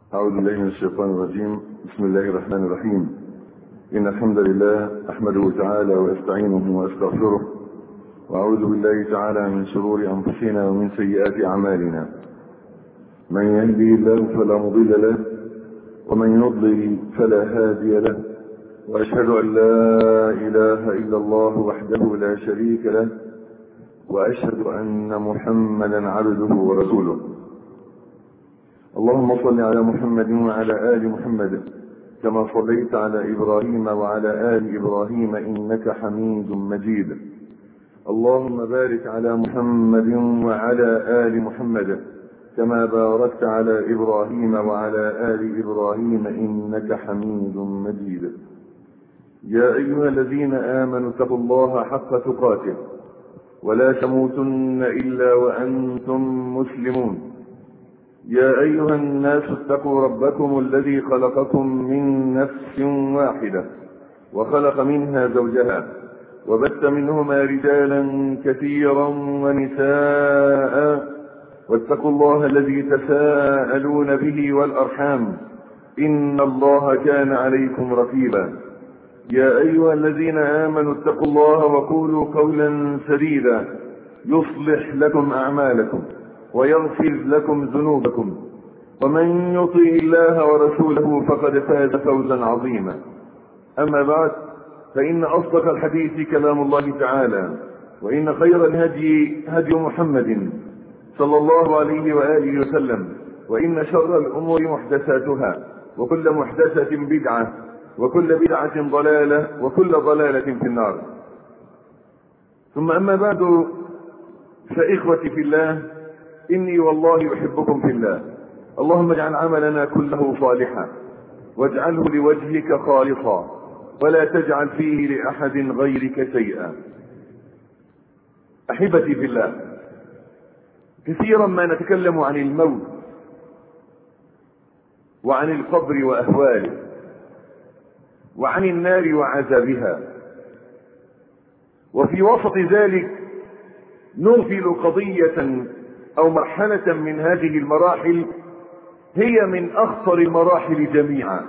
أعوذ بالله من الشيطان الرجيم بسم الله الرحمن الرحيم إن الحمد لله أحمده تعالى وأستعينه وأستغفره وأعوذ بالله تعالى من شرور أنفسنا ومن سيئات أعمالنا من يهدي الله فلا مضل له ومن يضلل فلا هادي له وأشهد أن لا إله إلا الله وحده لا شريك له وأشهد أن محمدا عبده ورسوله اللهم صل على محمد وعلى آل محمد كما صليت على إبراهيم وعلى آل إبراهيم إنك حميد مجيد اللهم بارك على محمد وعلى آل محمد كما باركت على إبراهيم وعلى آل إبراهيم إنك حميد مجيد يا أيها الذين آمنوا اتقوا الله حق تقاته ولا تموتن إلا وأنتم مسلمون يا أيها الناس اتقوا ربكم الذي خلقكم من نفس واحدة وخلق منها زوجها وبث منهما رجالا كثيرا ونساء واتقوا الله الذي تساءلون به والأرحام إن الله كان عليكم رقيبا يا أيها الذين آمنوا اتقوا الله وقولوا قولا سديدا يصلح لكم أعمالكم ويغفر لكم ذنوبكم ومن يطع الله ورسوله فقد فاز فوزا عظيما أما بعد فإن أصدق الحديث كلام الله تعالى وإن خير الهدي هدي محمد صلى الله عليه وآله وسلم وإن شر الأمور محدثاتها وكل محدثة بدعة وكل بدعة ضلالة وكل ضلالة في النار ثم أما بعد فإخوتي في الله إني والله أحبكم في الله اللهم اجعل عملنا كله صالحا واجعله لوجهك خالصا ولا تجعل فيه لأحد غيرك شيئا أحبتي في الله كثيرا ما نتكلم عن الموت وعن القبر وأهواله وعن النار وعذابها وفي وسط ذلك نغفل قضية أو مرحلة من هذه المراحل هي من أخطر المراحل جميعا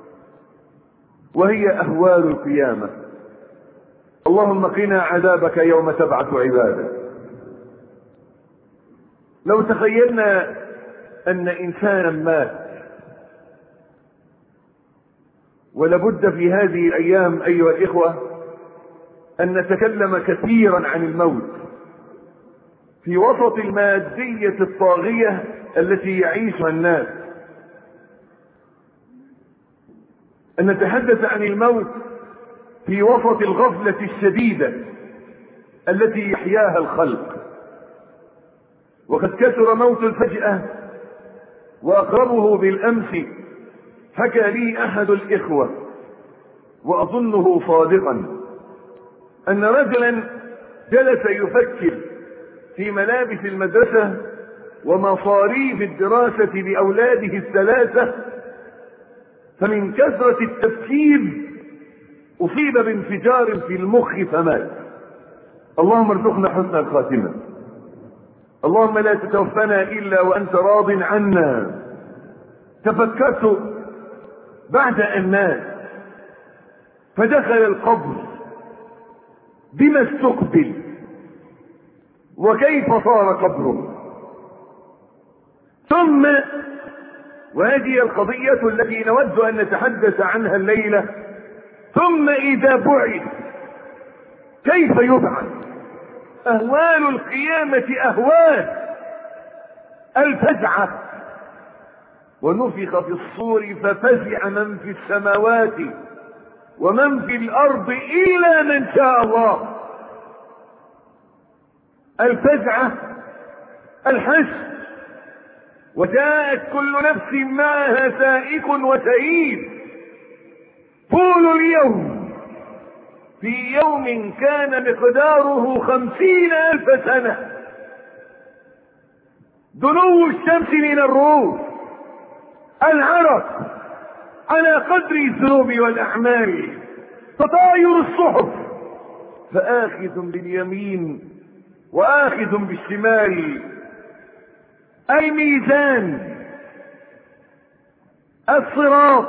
وهي أهوال القيامة اللهم قنا عذابك يوم تبعث عبادك لو تخيلنا أن إنسانا مات ولابد في هذه الأيام أيها الإخوة أن نتكلم كثيرا عن الموت في وسط المادية الطاغية التي يعيشها الناس أن نتحدث عن الموت في وسط الغفلة الشديدة التي يحياها الخلق وقد كثر موت الفجأة وأقربه بالأمس حكى لي أحد الإخوة وأظنه صادقا أن رجلا جلس يفكر في ملابس المدرسة ومصاريف الدراسة لأولاده الثلاثة فمن كثرة التفكير أصيب بانفجار في المخ فمات اللهم ارزقنا حسن الخاتمة اللهم لا تتوفنا إلا وأنت راض عنا تفكرت بعد أن مات فدخل القبر بما استقبل وكيف صار قبره ثم وهذه القضية التي نود أن نتحدث عنها الليلة ثم إذا بعث كيف يبعث أهوال القيامة أهوال الفزعة ونفخ في الصور ففزع من في السماوات ومن في الأرض إلا من شاء الله الفزعة الحس وجاءت كل نفس معها سائق وشهيد طول اليوم في يوم كان مقداره خمسين ألف سنة دنو الشمس من الروح العرق على قدر الذنوب والأعمال تطاير الصحف فآخذ باليمين وآخذ بالشمال الميزان الصراط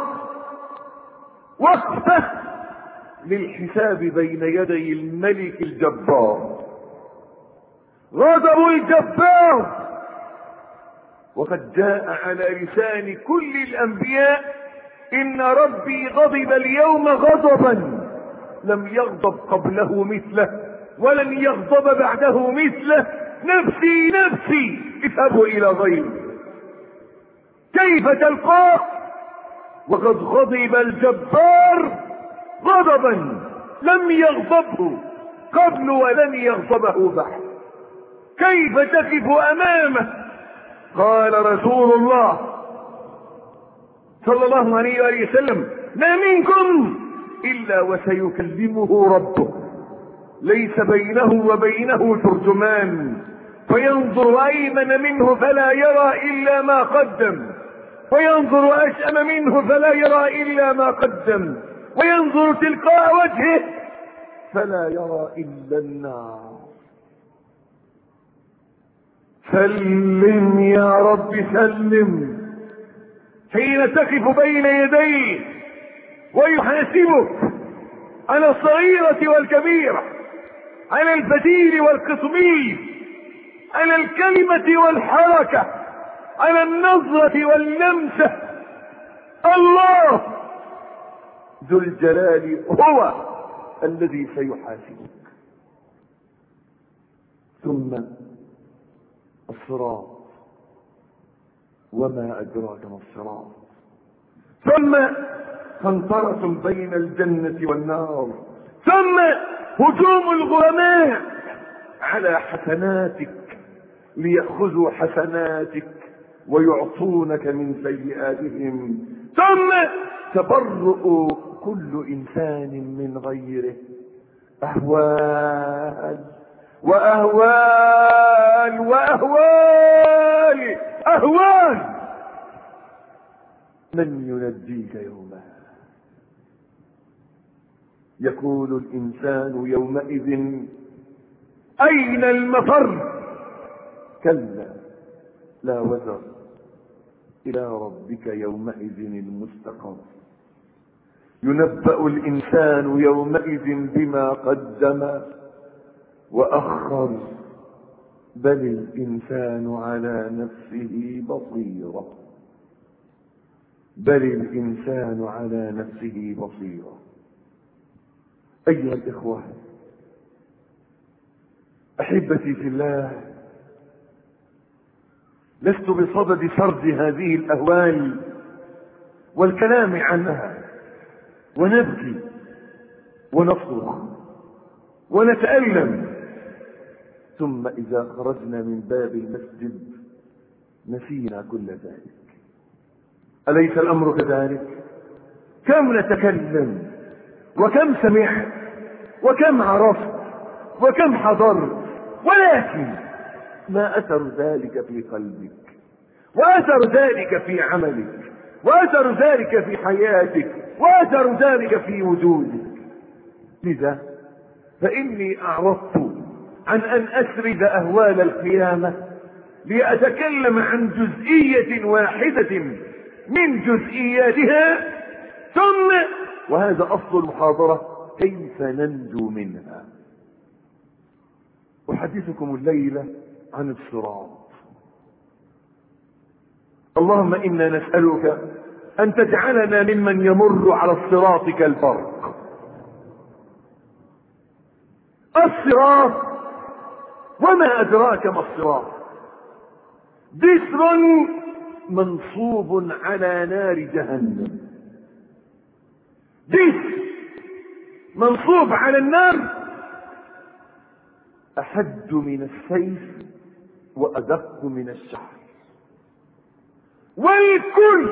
وقفة للحساب بين يدي الملك الجبار غضب الجبار وقد جاء على لسان كل الانبياء ان ربي غضب اليوم غضبا لم يغضب قبله مثله ولن يغضب بعده مثله نفسي نفسي اذهبوا الى غيري كيف تلقاه وقد غضب الجبار غضبا لم يغضبه قبل ولن يغضبه بعد كيف تقف امامه قال رسول الله صلى الله عليه وآله وسلم ما منكم إلا وسيكلمه ربه ليس بينه وبينه ترجمان فينظر أيمن منه فلا يرى إلا ما قدم وينظر أشأم منه فلا يرى إلا ما قدم وينظر تلقاء وجهه فلا يرى إلا النار سلم يا رب سلم حين تقف بين يديه ويحاسبك على الصغيرة والكبيرة على الفتيل والقطمير على الكلمة والحركة على النظرة واللمسة الله ذو الجلال هو الذي سيحاسبك ثم الصراط وما أدراك ما الصراط ثم قنطرة بين الجنة والنار ثم هجوم الغرماء على حسناتك ليأخذوا حسناتك ويعطونك من سيئاتهم ثم تبرؤ كل إنسان من غيره أهوال وأهوال وأهوال أهوال من ينجيك يومها يقول الإنسان يومئذ أين المفر كلا لا وزر إلى ربك يومئذ المستقر ينبأ الإنسان يومئذ بما قدم وأخر بل الإنسان على نفسه بصيرة بل الإنسان على نفسه بصيرة أيها الإخوة أحبتي في الله لست بصدد سرد هذه الأهوال والكلام عنها ونبكي ونصرخ ونتألم ثم إذا خرجنا من باب المسجد نسينا كل ذلك أليس الأمر كذلك كم نتكلم وكم سمعت وكم عرفت وكم حضرت ولكن ما أثر ذلك في قلبك وأثر ذلك في عملك وأثر ذلك في حياتك وأثر ذلك في وجودك لذا فإني أعرضت عن أن أسرد أهوال القيامة لأتكلم عن جزئية واحدة من جزئياتها ثم وهذا أصل المحاضرة كيف ننجو منها أحدثكم الليلة عن الصراط اللهم إنا نسألك أن تجعلنا ممن يمر على الصراط كالبرق الصراط وما أدراك ما الصراط جسر منصوب على نار جهنم جسر منصوب على النار أحد من السيف وأدق من الشعر والكل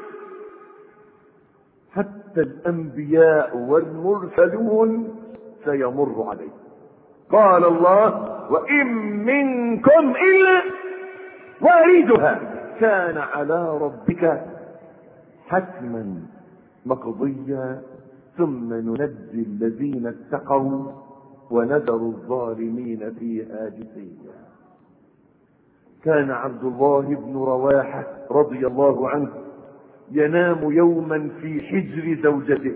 حتى الأنبياء والمرسلون سيمر عليه قال الله وإن منكم إلا واردها كان على ربك حتما مقضيا ثم ننجي الذين اتقوا ونذر الظالمين فيها جثيا كان عبد الله بن رواحة رضي الله عنه ينام يوما في حجر زوجته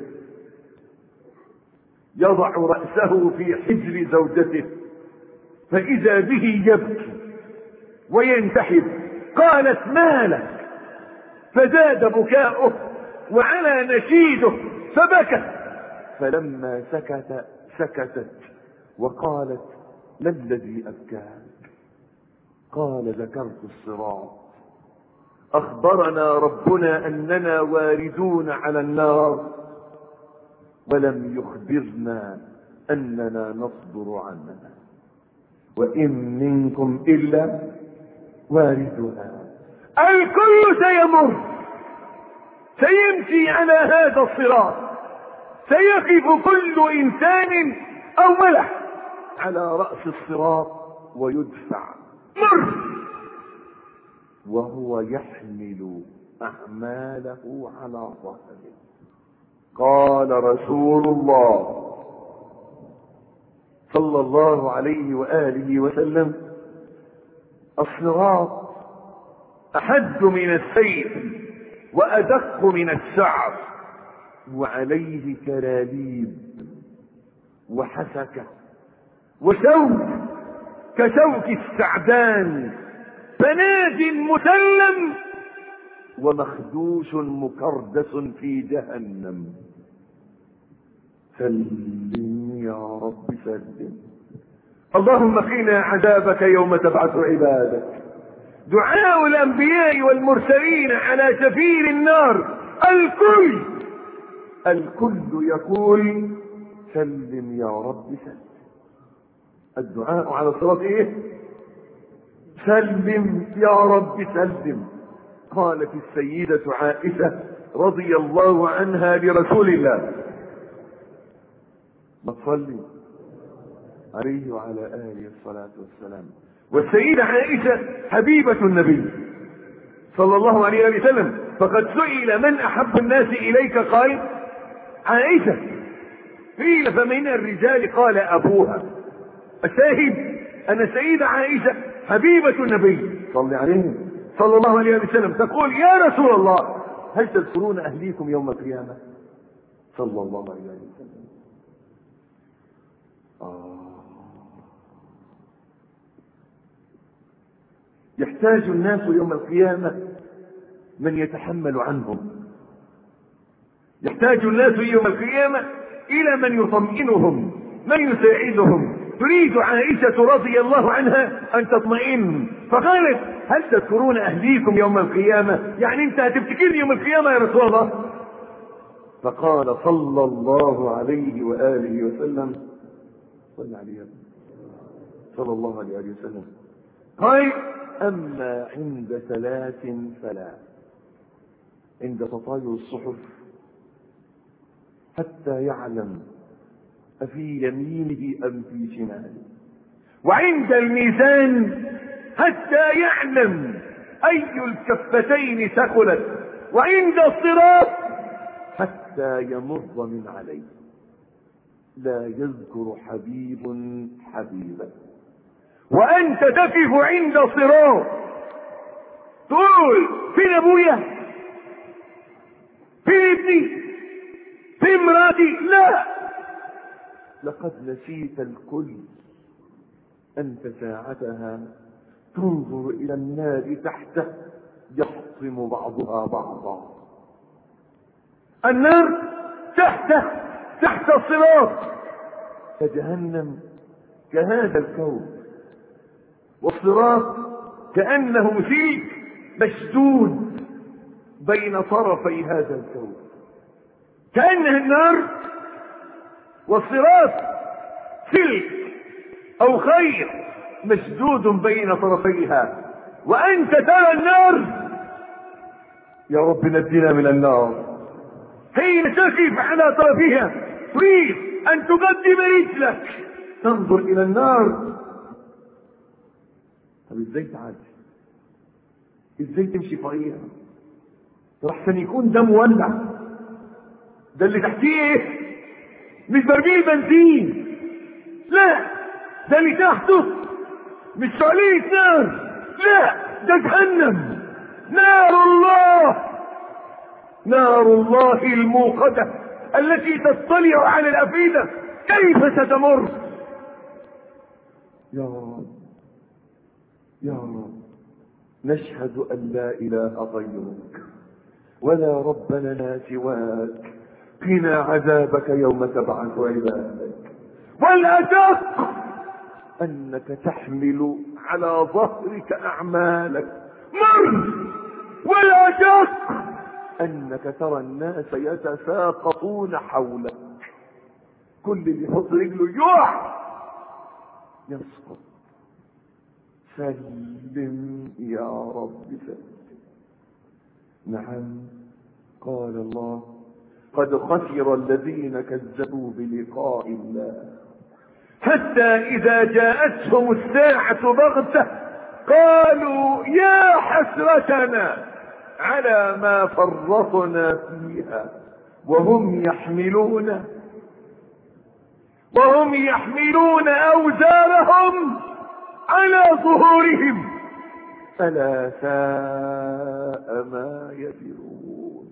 يضع رأسه في حجر زوجته فإذا به يبكي وينتحب قالت ما لك فزاد بكاؤه وعلى نشيده فبكت فلما سكت سكتت وقالت ما الذي أبكاك قال ذكرت الصراط أخبرنا ربنا أننا واردون على النار ولم يخبرنا أننا نصبر عنها وإن منكم إلا واردها الكل سيمر سيمشي على هذا الصراط سيقف كل إنسان أوله على رأس الصراط ويدفع مر وهو يحمل أعماله على ظهره قال رسول الله صلى الله عليه وآله وسلم الصراط أحد من السيف وأدق من الشعر وعليه كلاليب وحسكة وشوك كشوك السعدان فناج مسلم ومخدوش مكردس في جهنم سلم يا رب سلم اللهم قنا عذابك يوم تبعث عبادك دعاء الانبياء والمرسلين على شفير النار الكل الكل يقول سلم يا رب سلم الدعاء على الصلاة ايه سلم يا رب سلم قالت السيدة عائشة رضي الله عنها لرسول الله ما تصلي عليه وعلى آله الصلاة والسلام والسيدة عائشة حبيبة النبي صلى الله عليه وسلم فقد سئل من أحب الناس إليك قال عائشة قيل فمن الرجال قال أبوها الشاهد أن السيدة عائشة حبيبة النبي صلى عليه صلى الله عليه وسلم تقول يا رسول الله هل تذكرون أهليكم يوم القيامة صلى الله عليه وسلم آه. يحتاج الناس يوم القيامة من يتحمل عنهم يحتاج الناس يوم القيامة إلى من يطمئنهم من يساعدهم تريد عائشة رضي الله عنها أن تطمئن فقالت هل تذكرون أهليكم يوم القيامة يعني أنت هتفتكرني يوم القيامة يا رسول الله فقال صلى الله عليه وآله وسلم صلى عليه صلى الله عليه وآله وسلم قال أما عند ثلاث فلا عند تطاير الصحف حتى يعلم أفي يمينه أم في شماله وعند الميزان حتى يعلم أي الكفتين ثقلت وعند الصراط حتى يمر من عليه لا يذكر حبيب حبيبا وأنت تقف عند صراط تقول فين أبويا فين ابني فين مراتي لا لقد نسيت الكل أنت ساعتها تنظر إلى النار تحته يحطم بعضها بعضا النار تحته تحت الصراط فجهنم كهذا الكون والصراط كأنه سلك مشدود بين طرفي هذا الكون كأنه النار والصراط سلك أو خير مشدود بين طرفيها وأنت ترى النار يا رب نجنا من النار حين تقف على طرفها تريد أن تقدم رجلك تنظر إلى النار طب ازاي تعدي ازاي تمشي طريقها احسن يكون ده مولع ده اللي تحتيه ايه مش برميل بنزين لا ده اللي تحته مش شعلية نار لا ده جهنم نار الله نار الله الموقدة التي تطلع على الأفئدة كيف ستمر يا رب يا رب نشهد أن لا إله غيرك ولا رب لنا سواك قنا عذابك يوم تبعث عبادك والأدق أنك تحمل على ظهرك أعمالك مر والأدق أنك ترى الناس يتساقطون حولك كل اللي يحط رجله يقع يسقط سلم يا رب سلم نعم قال الله قد خسر الذين كذبوا بلقاء الله حتى إذا جاءتهم الساعة بغتة قالوا يا حسرتنا على ما فرطنا فيها وهم يحملون وهم يحملون أوزارهم على ظهورهم ألا ساء ما يدرون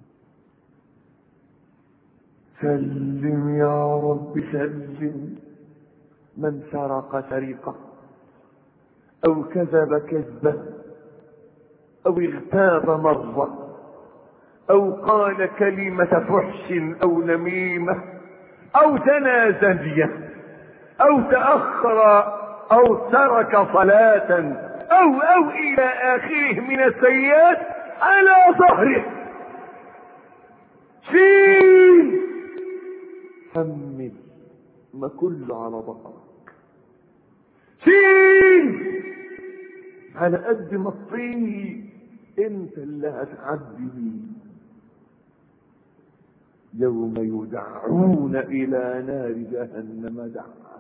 سلم يا رب سلم من سرق سرقة أو كذب كذبة أو اغتاب مرة أو قال كلمة فحش أو نميمة أو زنى زنية أو تأخر أو ترك صلاة أو أو إلى آخره من السيئات على ظهره شيل حمل ما كله على ظهرك شيل على قد ما تطير انت اللي هتعدي بيه يوم يدعون الى نار جهنم دعا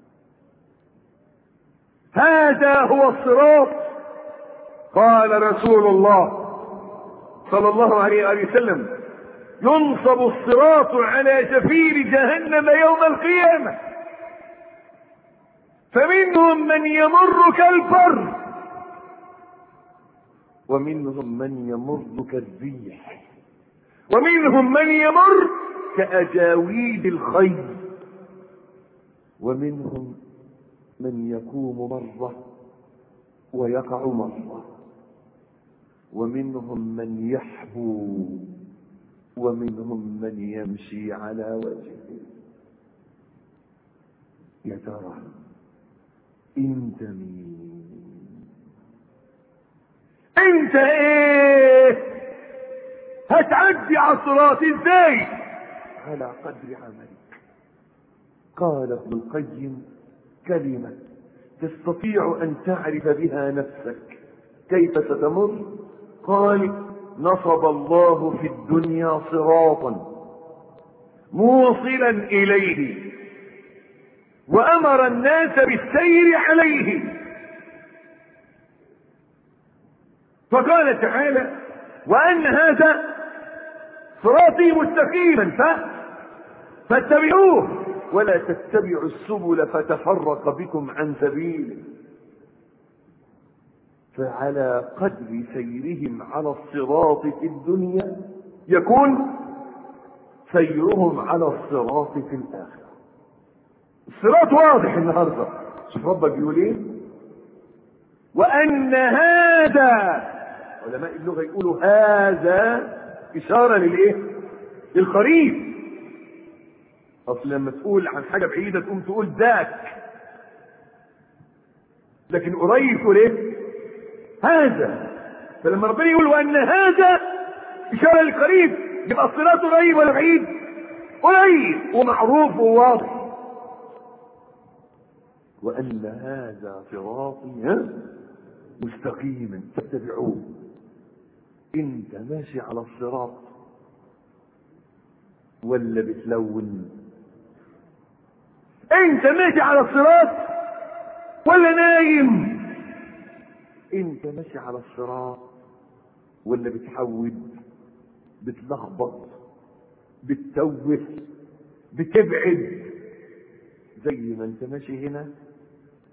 هذا هو الصراط قال رسول الله صلى الله عليه وآله وسلم ينصب الصراط على شفير جهنم يوم القيامة فمنهم من يمر كالفر ومنهم من يمر كالريح ومنهم من يمر كأجاويد الخيل ومنهم من يقوم مرة ويقع مرة ومنهم من يحبو ومنهم من يمشي على وجهه يا ترى انت مين انت ايه هتعدي على الصراط ازاي على قدر عملك قال ابن القيم كلمة تستطيع ان تعرف بها نفسك كيف ستمر قال نصب الله في الدنيا صراطا موصلا اليه وامر الناس بالسير عليه فقال تعالى وان هذا صراطي مستقيما ف... فاتبعوه ولا تتبعوا السبل فتفرق بكم عن سبيله فعلى قدر سيرهم على الصراط في الدنيا يكون سيرهم على الصراط في الآخرة الصراط واضح النهاردة شوف ربك بيقول ايه وأن هذا علماء اللغة يقولوا هذا إشارة للإيه للقريب أصل لما تقول عن حاجة بعيدة تقوم تقول ذاك لكن قريب تقول ايه هذا فلما ربنا يقول وان هذا اشاره للقريب يبقى الصراط قريب ولا بعيد قريب ومعروف وواضح وان هذا صراطي مستقيما فاتبعوه انت ماشي على الصراط ولا بتلون انت ماشي على الصراط ولا نايم انت ماشي على الصراط ولا بتحود بتلخبط بتتوه بتبعد زي ما انت ماشي هنا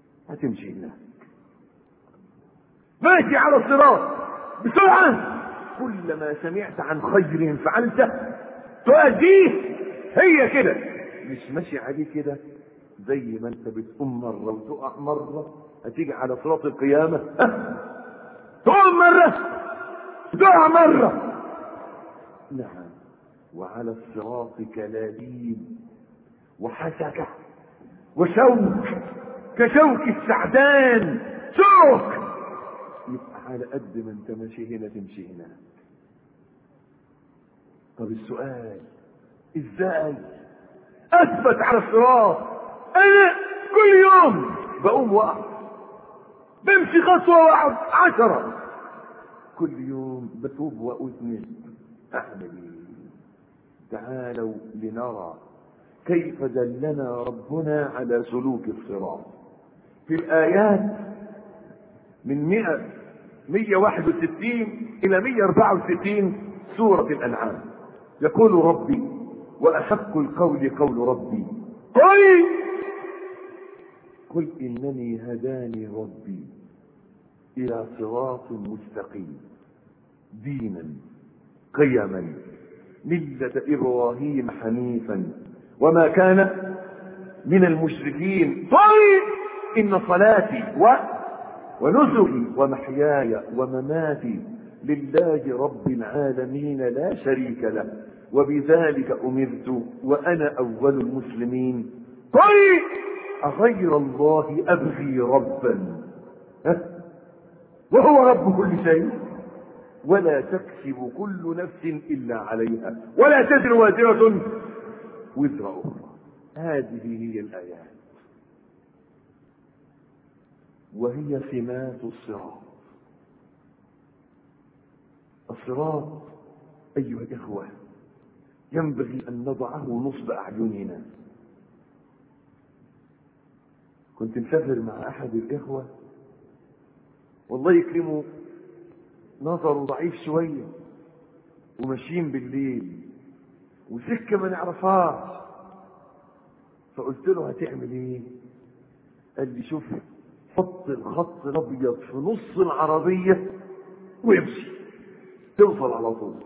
هتمشي هنا ماشي على الصراط بسرعة كلما سمعت عن خير فعلته تؤديه هي كده مش ماشي عليه كده زي ما انت بتقوم مرة وتقع مرة هتيجي على صراط القيامة تقوم مرة تقع مرة نعم وعلى الصراط كلاليب وحسكة وشوك كشوك السعدان شوك يبقى على قد ما انت ماشي هنا تمشي هنا طب السؤال ازاي اثبت على الصراط انا كل يوم بقوم واقف بمشي خطوة واحد عشرة كل يوم بتوب واذنب اعمل ايه تعالوا لنرى كيف دلنا ربنا على سلوك الصراط في الآيات من 100 161 إلى 164 سورة الأنعام يقول ربي وأحق القول قول ربي قل قل إنني هداني ربي إلى صراط مستقيم دينا قيما ملة إبراهيم حنيفا وما كان من المشركين طيب إن صلاتي و ونسكي ومحياي ومماتي لله رب العالمين لا شريك له وبذلك أمرت وأنا أول المسلمين طيب أغير الله أبغي ربا ها؟ وهو رب كل شيء ولا تكسب كل نفس إلا عليها ولا تزر وازرة وزر أخرى هذه هي الآيات وهي سمات الصراط الصراط أيها الإخوة ينبغي أن نضعه نصب أعيننا كنت مسافر مع أحد الإخوة والله يكرمه نظره ضعيف شوية وماشيين بالليل وسكة ما نعرفهاش فقلت له هتعمل ايه قال لي شوف حط الخط الابيض في نص العربية وامشي توصل على طول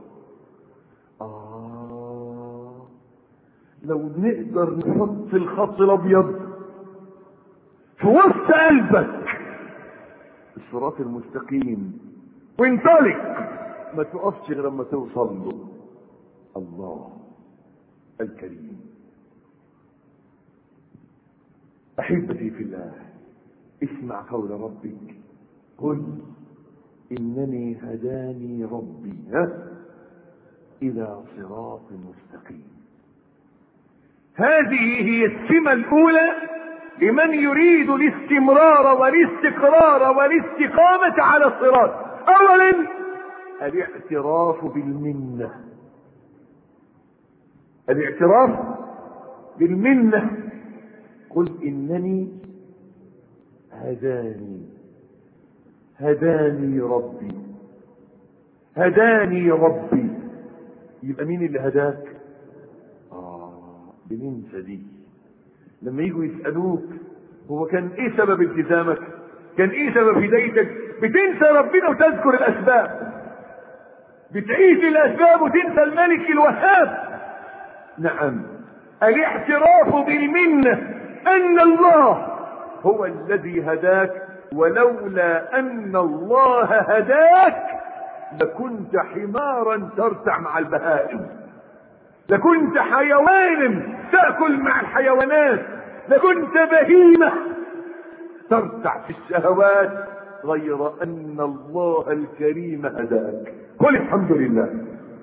آه لو نقدر نحط الخط الابيض في وسط قلبك الصراط المستقيم وانطلق ما تقفش غير لما توصل له الله الكريم احبتي في الله اسمع قول ربك قل انني هداني ربي ها الى صراط مستقيم هذه هي السمه الاولى لمن يريد الاستمرار والاستقرار والاستقامه على الصراط اولا الاعتراف بالمنه الاعتراف بالمنه قل انني هداني هداني ربي هداني ربي يبقى مين اللي هداك اه بننسى دي لما يجوا يسألوك هو كان ايه سبب التزامك كان ايه سبب هدايتك بتنسى ربنا وتذكر الاسباب بتعيش الاسباب وتنسى الملك الوهاب نعم الاعتراف بالمنه ان الله هو الذي هداك ولولا ان الله هداك لكنت حمارا ترتع مع البهائم لكنت حيوانا تاكل مع الحيوانات لكنت بهيمه ترتع في الشهوات غير ان الله الكريم هداك قل الحمد لله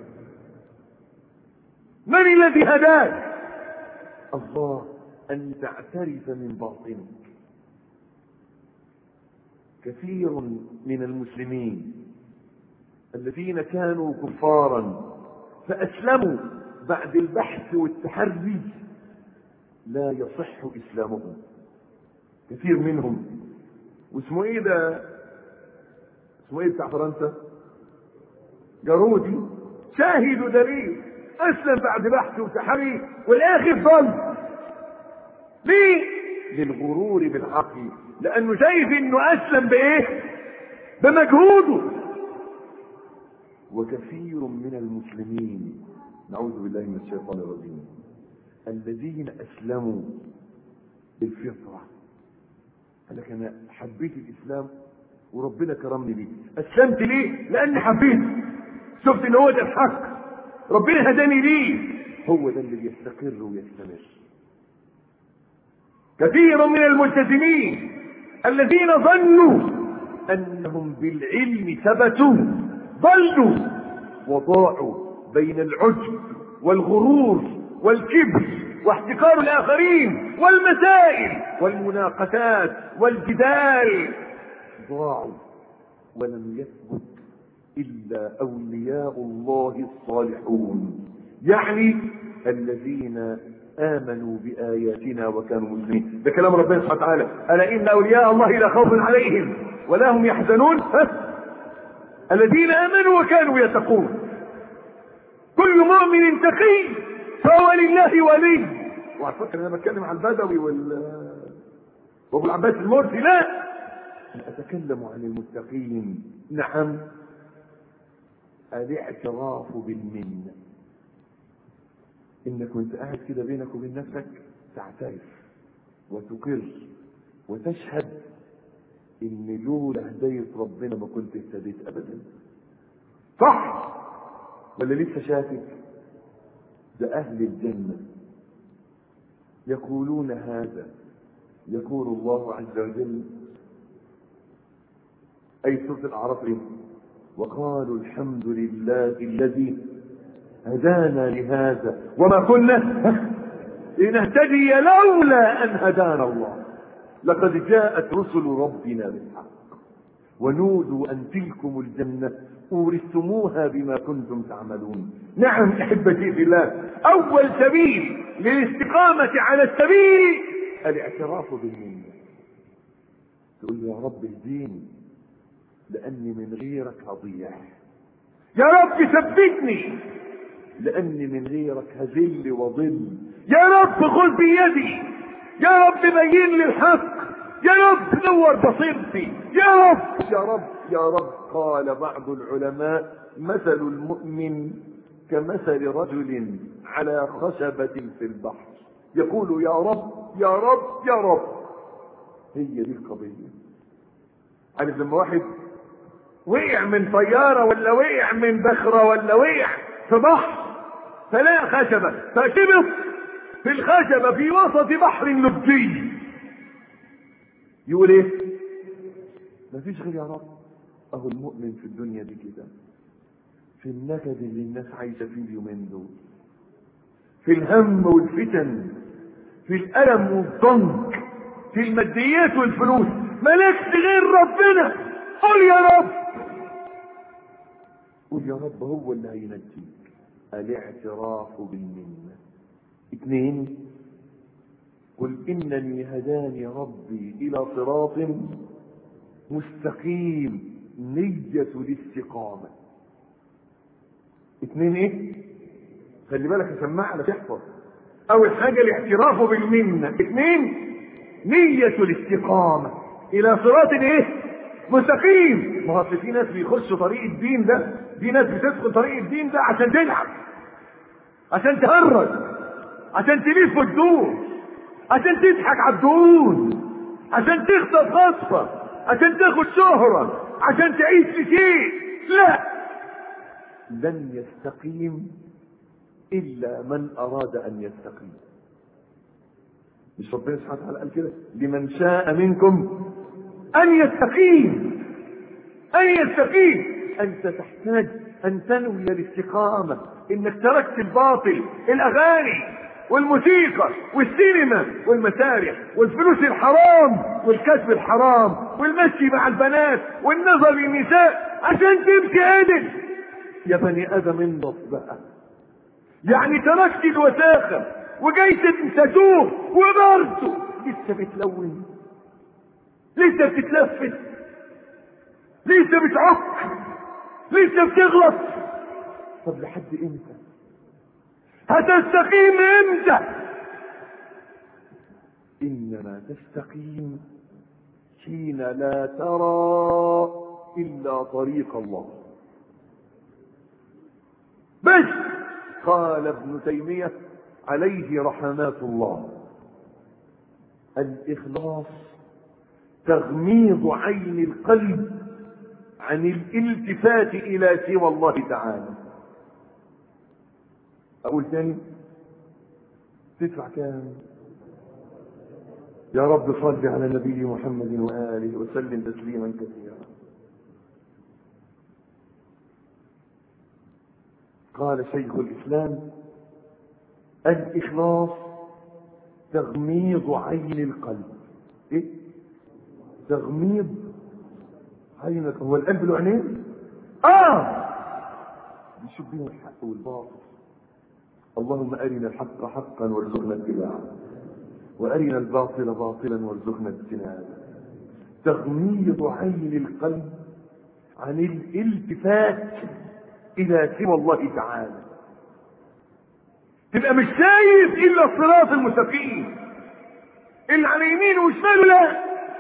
من الذي هداك الله ان تعترف من باطنك كثير من المسلمين الذين كانوا كفارا فاسلموا بعد البحث والتحري لا يصح اسلامهم كثير منهم واسمه ايه ده اسمه ايه بتاع فرنسا جارودي شاهد ودليل اسلم بعد بحث وتحري والاخر ضل ليه للغرور بالعقل لانه شايف انه اسلم بايه بمجهوده وكثير من المسلمين نعوذ بالله من الشيطان الرجيم الذين أسلموا بالفطرة قال لك أنا حبيت الإسلام وربنا كرمني بيه أسلمت ليه؟ لأني حبيت شفت إن هو ده الحق ربنا هداني ليه هو ده اللي بيستقر ويستمر كثير من الملتزمين الذين ظنوا أنهم بالعلم ثبتوا ضلوا وضاعوا بين العجب والغرور والكبر واحتقار الآخرين والمسائل والمناقشات والجدال ضاعوا ولم يثبت إلا أولياء الله الصالحون يعني الذين آمنوا بآياتنا وكانوا مسلمين ده كلام ربنا سبحانه وتعالى ألا إن أولياء الله لا خوف عليهم ولا هم يحزنون ها؟ الذين آمنوا وكانوا يتقون كل مؤمن تقي فهو لله ولي وعلى فكرة أنا بتكلم عن البدوي وال وابو العباس المرسي لا أنا أتكلم عن المتقين نعم الاعتراف بالمنه انك كنت قاعد كده بينك وبين نفسك تعترف وتقر وتشهد ان لولا هداية ربنا ما كنت اهتديت ابدا صح ولا لسه شاكك ده اهل الجنة يقولون هذا يقول الله عز وجل اي سورة الاعراف وقالوا الحمد لله الذي هدانا لهذا وما كنا لنهتدي لولا ان هدانا الله لقد جاءت رسل ربنا بالحق ونودوا ان تلكم الجنه اورثتموها بما كنتم تعملون نعم احبتي في الله اول سبيل للاستقامه على السبيل الاعتراف بالمنه تقول له يا رب اهديني لاني من غيرك هضيع يا رب ثبتني لاني من غيرك هذل وضل يا رب خذ بيدي يا رب بين لي الحق يا رب نور بصيرتي يا رب يا رب يا رب قال بعض العلماء مثل المؤمن كمثل رجل على خشبة في البحر يقول يا رب يا رب يا رب هي دي القضية عارف لما واحد وقع من طيارة ولا وقع من بخرة ولا وقع في بحر فلا خشبة فشبط في الخشبة في وسط بحر لبي يقول ايه مفيش غير يا رب اهو المؤمن في الدنيا دي كده في النكد اللي الناس عايشة فيه اليومين دول في الهم والفتن في الألم والضنك في الماديات والفلوس مالكش غير ربنا قل يا رب قل يا رب هو اللي هينجيك الاعتراف بالمنة اثنين قل انني هداني ربي الى صراط مستقيم نية الاستقامة اثنين ايه خلي بالك اسمعها لا تحفظ اول حاجة الاعتراف بالمنة اثنين نية الاستقامة الى صراط ايه مستقيم ما هو في ناس بيخشوا طريق الدين ده في ناس بتدخل طريق الدين ده عشان تلعب عشان تهرج عشان تلف وتدور عشان تضحك على الدهون عشان تخطف خطفة عشان تاخد شهرة عشان تعيش في شيء لا لن يستقيم إلا من أراد أن يستقيم مش ربنا سبحانه وتعالى قال كده لمن شاء منكم أن يستقيم أن يستقيم أنت تحتاج أن تنوي الاستقامة إنك تركت الباطل الأغاني والموسيقى والسينما والمسارح والفلوس الحرام والكسب الحرام والمشي مع البنات والنظر للنساء عشان تمشي عدل يا بني ادم انضف بقى يعني تركت الوساخة وجاي تتوب وبرضه لسه بتلون لسه بتتلفت لسه بتعك لسه بتغلط طب لحد امتى هتستقيم امتى انما تستقيم حين لا ترى الا طريق الله بس قال ابن تيمية عليه رحمات الله الإخلاص تغميض عين القلب عن الالتفات إلى سوى الله تعالى أقول تاني تدفع كام يا رب صل على النبي محمد وآله وسلم تسليما كثيرا قال شيخ الإسلام الإخلاص تغميض عين القلب إيه؟ تغميض عينك هو القلب له عينين؟ آه بيشوف بيهم الحق والباطل اللهم أرنا الحق حقا وارزقنا اتباعه وأرنا الباطل باطلا وارزقنا اجتنابه تغميض عين القلب عن الالتفات إلى سوى الله تعالى تبقى مش شايف إلا الصراط المستقيم اللي على يمينه وشماله لا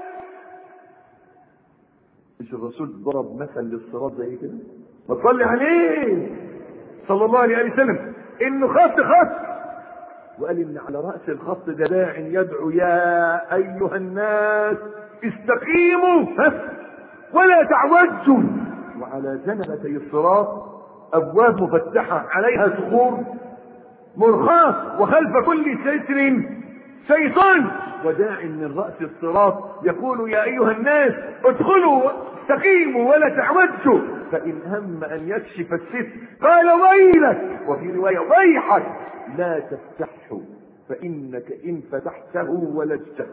مش الرسول ضرب مثل للصراط زي كده ما تصلي عليه صلى الله عليه وسلم انه خط خط وقال ان على راس الخط ده داع يدعو يا ايها الناس استقيموا ها ولا تعوجوا وعلى جنبتي الصراط ابواب مفتحه عليها صخور مرخاة وخلف كل ستر شيطان وداع من رأس الصراط يقول يا أيها الناس ادخلوا استقيموا ولا تعوجوا فإن هم أن يكشف الستر قال ويلك وفي رواية ويحك لا تفتحه فإنك إن فتحته ولجته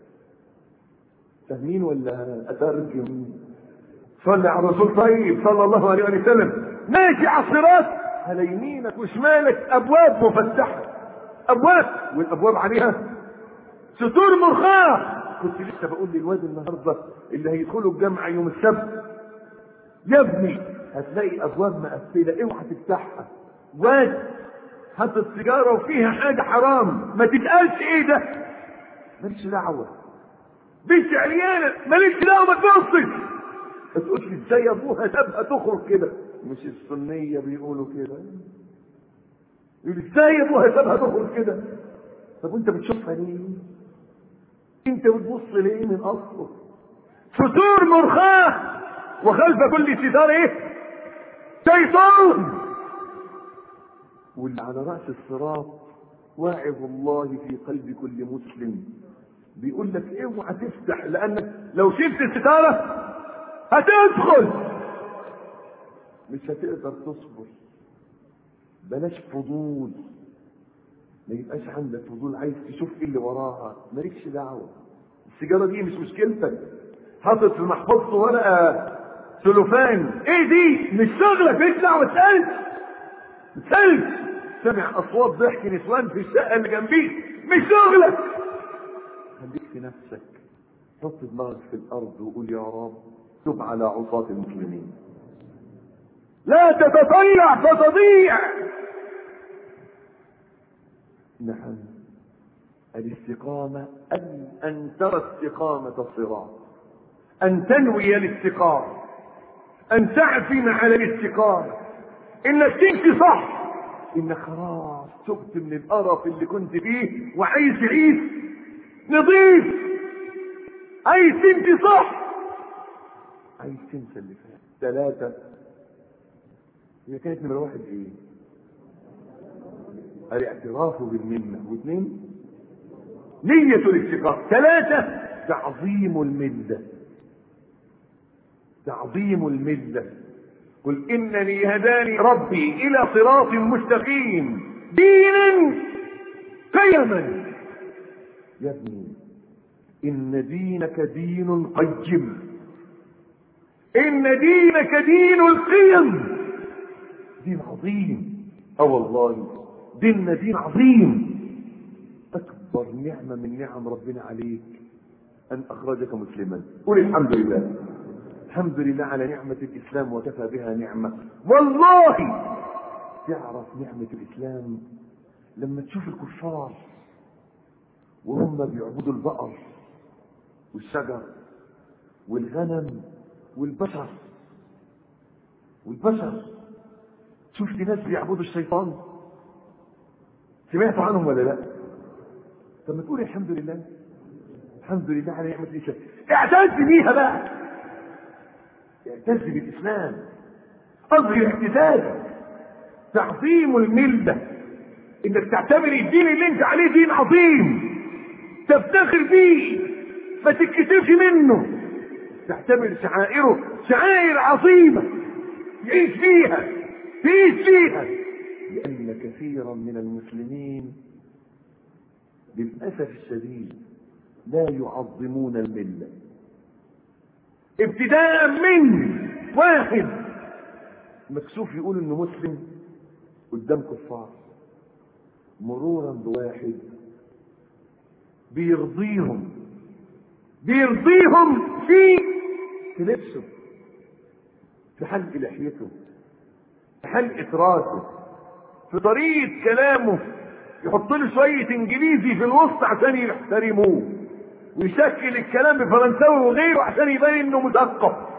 فاهمين ولا أترجم صلى على الرسول طيب صلى الله عليه وسلم ماشي على الصراط على يمينك وشمالك أبواب مفتحة أبواب والأبواب عليها ستور مرخاة كنت لسه بقول للواد النهارده اللي هيدخلوا الجامعة يوم السبت يا ابني هتلاقي أبواب مقفلة اوعى تفتحها واد حاطط سيجارة وفيها حاجة حرام ما تتقالش ايه ده مالكش دعوة بنت عريانة مالكش دعوة ما تبصش ما تقولش ازاي ابوها سابها تخرج كده مش السنية بيقولوا كده يقول ازاي ابوها سابها تخرج كده طب وانت بتشوفها ليه انت بتبص ليه من اصله ستور مرخاة وخلف كل ستار ايه شيطان واللي على رأس الصراط واعظ الله في قلب كل مسلم بيقول لك اوعى تفتح لانك لو شلت الستارة هتدخل مش هتقدر تصبر بلاش فضول ما يبقاش عندك فضول عايز تشوف ايه اللي وراها مالكش دعوه السيجاره دي مش مشكلتك حاطط في محفظته ورقه سلوفان ايه دي مش شغلك اطلع واسالش اسالش سمع اصوات ضحك نسوان في الشقه اللي جنبيك مش شغلك خليك في نفسك حط دماغك في الارض وقول يا رب تب على عصاة المسلمين لا تتطلع فتضيع نعم الاستقامة أن, أن ترى استقامة الصراط أن تنوي الاستقامة أن تعزم على الاستقامة إنك تمشي صح إنك خلاص تبت من القرف اللي كنت فيه وعايز تعيش نظيف عايز تمشي صح عايز تنسى اللي فات ثلاثة هي كانت نمرة واحد ايه؟ الاعتراف بالمنة واثنين نية الاستقامة ثلاثة تعظيم الملة تعظيم الملة قل إنني هداني ربي إلى صراط مستقيم دينا قيما يا ابني إن دينك دين قيم إن دينك دين القيم دين عظيم اه والله ديننا دين عظيم اكبر نعمه من نعم ربنا عليك ان اخرجك مسلما قل الحمد لله الحمد لله على نعمه الاسلام وكفى بها نعمه والله تعرف نعمه الاسلام لما تشوف الكفار وهم بيعبدوا البقر والشجر والغنم والبشر والبشر شفت ناس بيعبدوا الشيطان سمعتوا عنهم ولا لا طب ما تقول الحمد لله الحمد لله على نعمة الإسلام اعتز بيها بقى اعتز بالإسلام أظهر اعتزازك تعظيم الملة انك تعتبر الدين اللي انت عليه دين عظيم تفتخر بيه ما تتكسفش منه تعتبر شعائره شعائر عظيمة تعيش فيها تعيش فيها لأن كثيرا من المسلمين للأسف الشديد لا يعظمون الملة ابتداء من واحد مكسوف يقول انه مسلم قدام كفار مرورا بواحد بيرضيهم بيرضيهم في في لبسه في حلق لحيته في حلقة راسه في طريقة كلامه يحط له شوية انجليزي في الوسط عشان يحترموه ويشكل الكلام بفرنساوي وغيره عشان يبين انه مثقف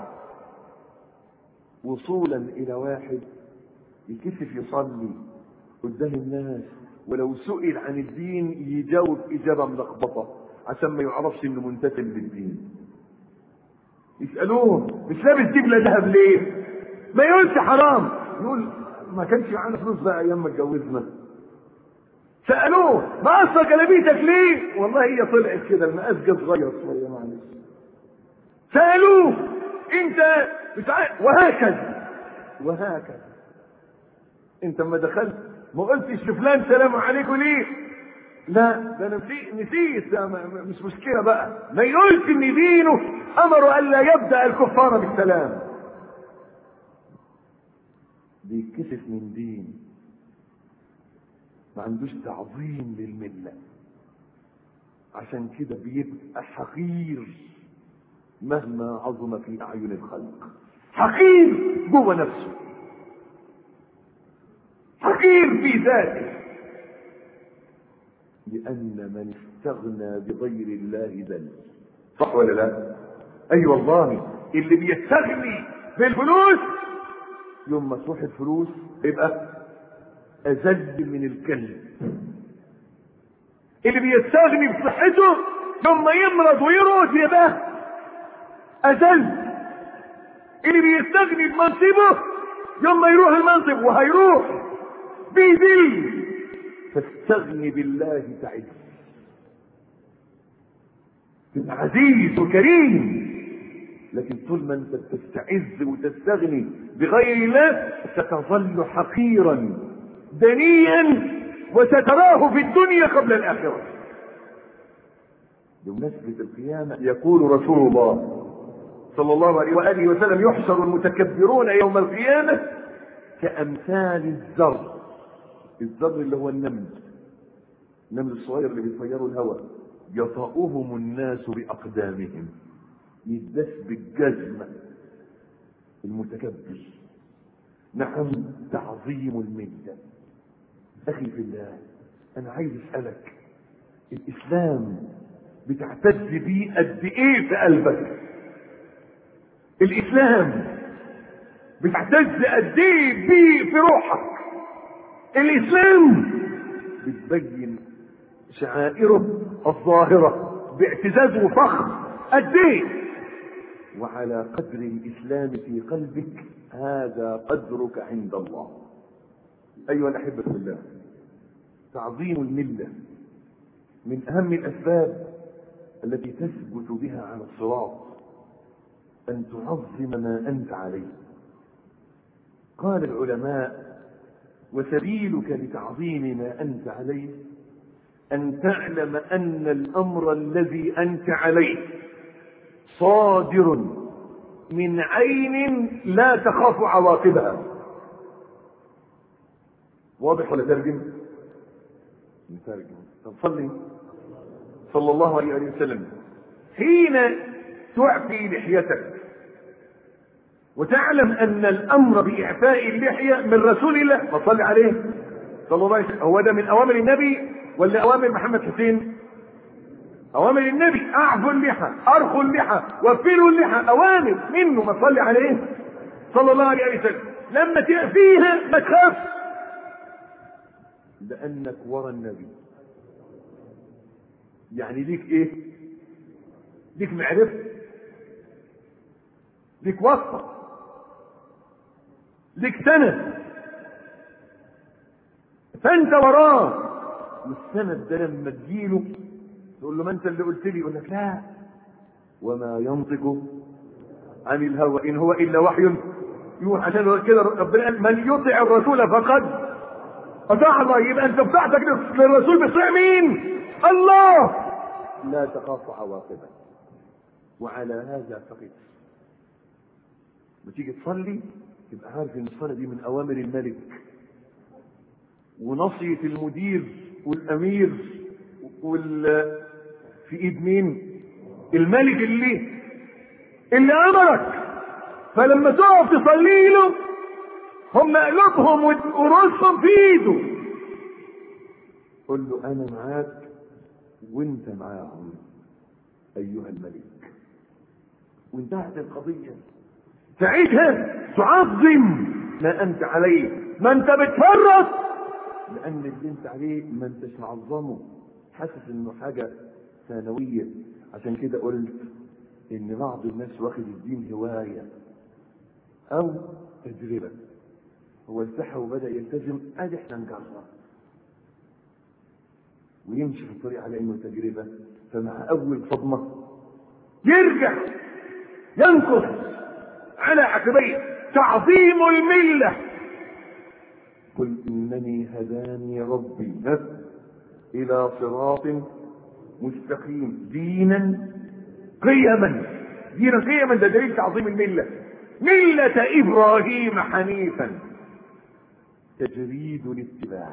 وصولا الى واحد يكسف يصلي قدام الناس ولو سئل عن الدين يجاوب اجابه ملخبطه عشان ما يعرفش انه منتسب للدين يسالوه مش لابس دبله ذهب ليه ما يقولش حرام يقول ما كانش معانا فلوس بقى ايام ما اتجوزنا سالوه ما اصلا جلابيتك ليه والله هي طلعت كده المقاس جه صغير شويه معلش سالوه انت بتاع وهكذا وهكذا انت اما دخلت ما قلتش لفلان سلام عليكم ليه لا ده انا نسيت نسيت ده مش مشكله بقى ما يقولش ان دينه امر الا يبدا الكفار بالسلام بيتكسف من دين ما عندوش تعظيم للمله عشان كده بيبقى حقير مهما عظم في اعين الخلق حقير جوه نفسه حقير في ذاته لأن من استغنى بغير الله ذل صح ولا لا؟ أي أيوة والله اللي بيستغني بالفلوس يوم ما تروح الفلوس يبقى أذل من الكلب اللي بيستغني بصحته يوم ما يمرض ويرقد يبقى أذل اللي بيستغني بمنصبه يوم ما يروح المنصب وهيروح بيذل فاستغني بالله تعز تبقى عزيز وكريم لكن طول ما انت بتستعز وتستغني بغير الله ستظل حقيرا دنيا وستراه في الدنيا قبل الاخره بمناسبه القيامه يقول رسول الله صلى الله عليه واله وسلم يحشر المتكبرون يوم القيامه كامثال الذر الذر اللي هو النمل النمل الصغير اللي بيطيروا الهواء يطأهم الناس بأقدامهم يدس بالجزمة المتكبر نعم تعظيم الملة أخي في الله أنا عايز أسألك الإسلام بتعتز بيه قد إيه في قلبك الإسلام بتعتز قد إيه بيه في روحك الاسلام بتبين شعائره الظاهرة باعتزاز وفخر قد ايه وعلى قدر الاسلام في قلبك هذا قدرك عند الله ايها الاحبة في الله تعظيم الملة من اهم الاسباب التي تثبت بها على الصراط ان تعظم ما انت عليه قال العلماء وسبيلك لتعظيم ما انت عليه ان تعلم ان الامر الذي انت عليه صادر من عين لا تخاف عواقبها واضح ولا ترجم نترجم طب صلي صلى الله عليه وسلم حين تعفي لحيتك وتعلم ان الامر باعفاء اللحيه من رسول الله ما صلي عليه صلى الله عليه وسلم هو ده من اوامر النبي ولا اوامر محمد حسين اوامر النبي اعفوا اللحى ارخوا اللحى وفروا اللحى اوامر منه ما صلي عليه صلى الله عليه وسلم لما تبقى فيها ما تخافش لانك ورا النبي يعني ليك ايه ليك معرفة ليك واسطة ليك سند فانت وراه والسند ده لما تجيله تقول له ما انت اللي قلت لي يقول لك لا وما ينطق عن الهوى ان هو الا وحي يوحى عشان كده ربنا قال من يطع الرسول فقد اطاع الله يبقى انت بتاعتك للرسول بيطيع مين؟ الله لا تخاف عواقبه وعلى هذا فقط وتيجي تصلي تبقى عارف ان الصلاه دي من اوامر الملك ونصيه المدير والامير وال في ايد مين؟ الملك اللي اللي امرك فلما تقف تصلي له هم قلوبهم وراسهم في ايده قل له انا معاك وانت معاهم ايها الملك وانتهت القضيه ساعتها تعظم ما انت عليه ما انت بتفرط لان اللي انت عليه ما انتش معظمه حاسس انه حاجه ثانويه عشان كده قلت ان بعض الناس واخد الدين هوايه او تجربه هو التحى وبدا يلتزم ادي احنا نجرب ويمشي في الطريق على انه تجربه فمع اول صدمه يرجع ينقص على عقبيه تعظيم المله قل انني هداني ربي الى صراط مستقيم دينا قيما دينا قيما ده دليل تعظيم المله مله ابراهيم حنيفا تجريد الاتباع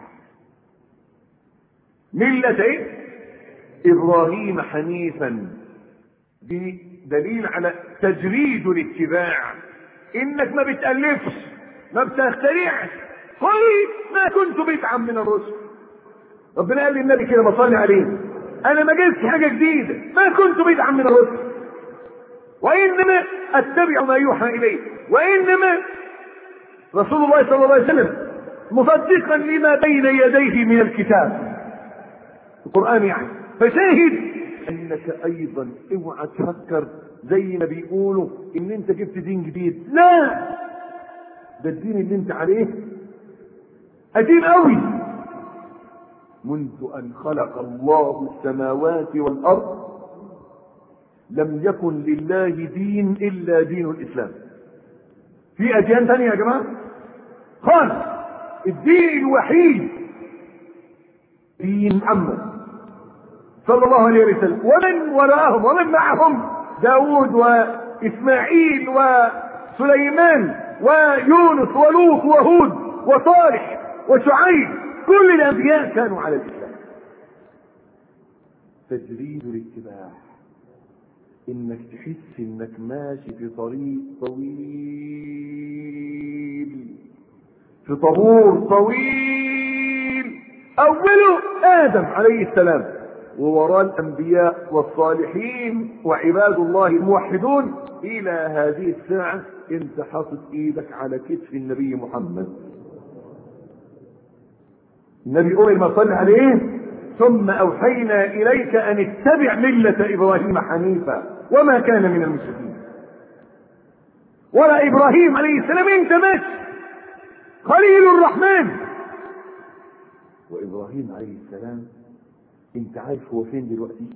ملة ايه ابراهيم حنيفا دي دليل على تجريد الاتباع انك ما بتألفش ما بتخترعش قل ما كنت بدعا من الرسل ربنا قال للنبي كده ما صلي عليه انا ما جبتش حاجه جديده ما كنت بدعا من الرسل وانما اتبع ما يوحى الي وانما رسول الله صلى الله عليه وسلم مصدقا لما بين يديه من الكتاب القرآن يعني فشاهد انك ايضا اوعى تفكر زي ما بيقولوا ان انت جبت دين جديد لا ده الدين اللي انت عليه قديم قوي منذ ان خلق الله السماوات والارض لم يكن لله دين الا دين الاسلام في اديان ثانيه يا جماعه خالص الدين الوحيد دين محمد صلى الله عليه وسلم ومن وراءهم ومن معهم داود وإسماعيل وسليمان ويونس ولوط وهود وصالح وشعيب كل الأنبياء كانوا على الإسلام تجريد الاتباع انك تحس انك ماشي في طريق طويل في طابور طويل اوله ادم عليه السلام ووراء الانبياء والصالحين وعباد الله الموحدون الى هذه الساعه انت حاطط ايدك على كتف النبي محمد النبي امر ما صلى عليه ثم اوحينا اليك ان اتبع مله ابراهيم حنيفا وما كان من المشركين ولا ابراهيم عليه السلام انت ماشي خليل الرحمن وابراهيم عليه السلام انت عارف هو فين دلوقتي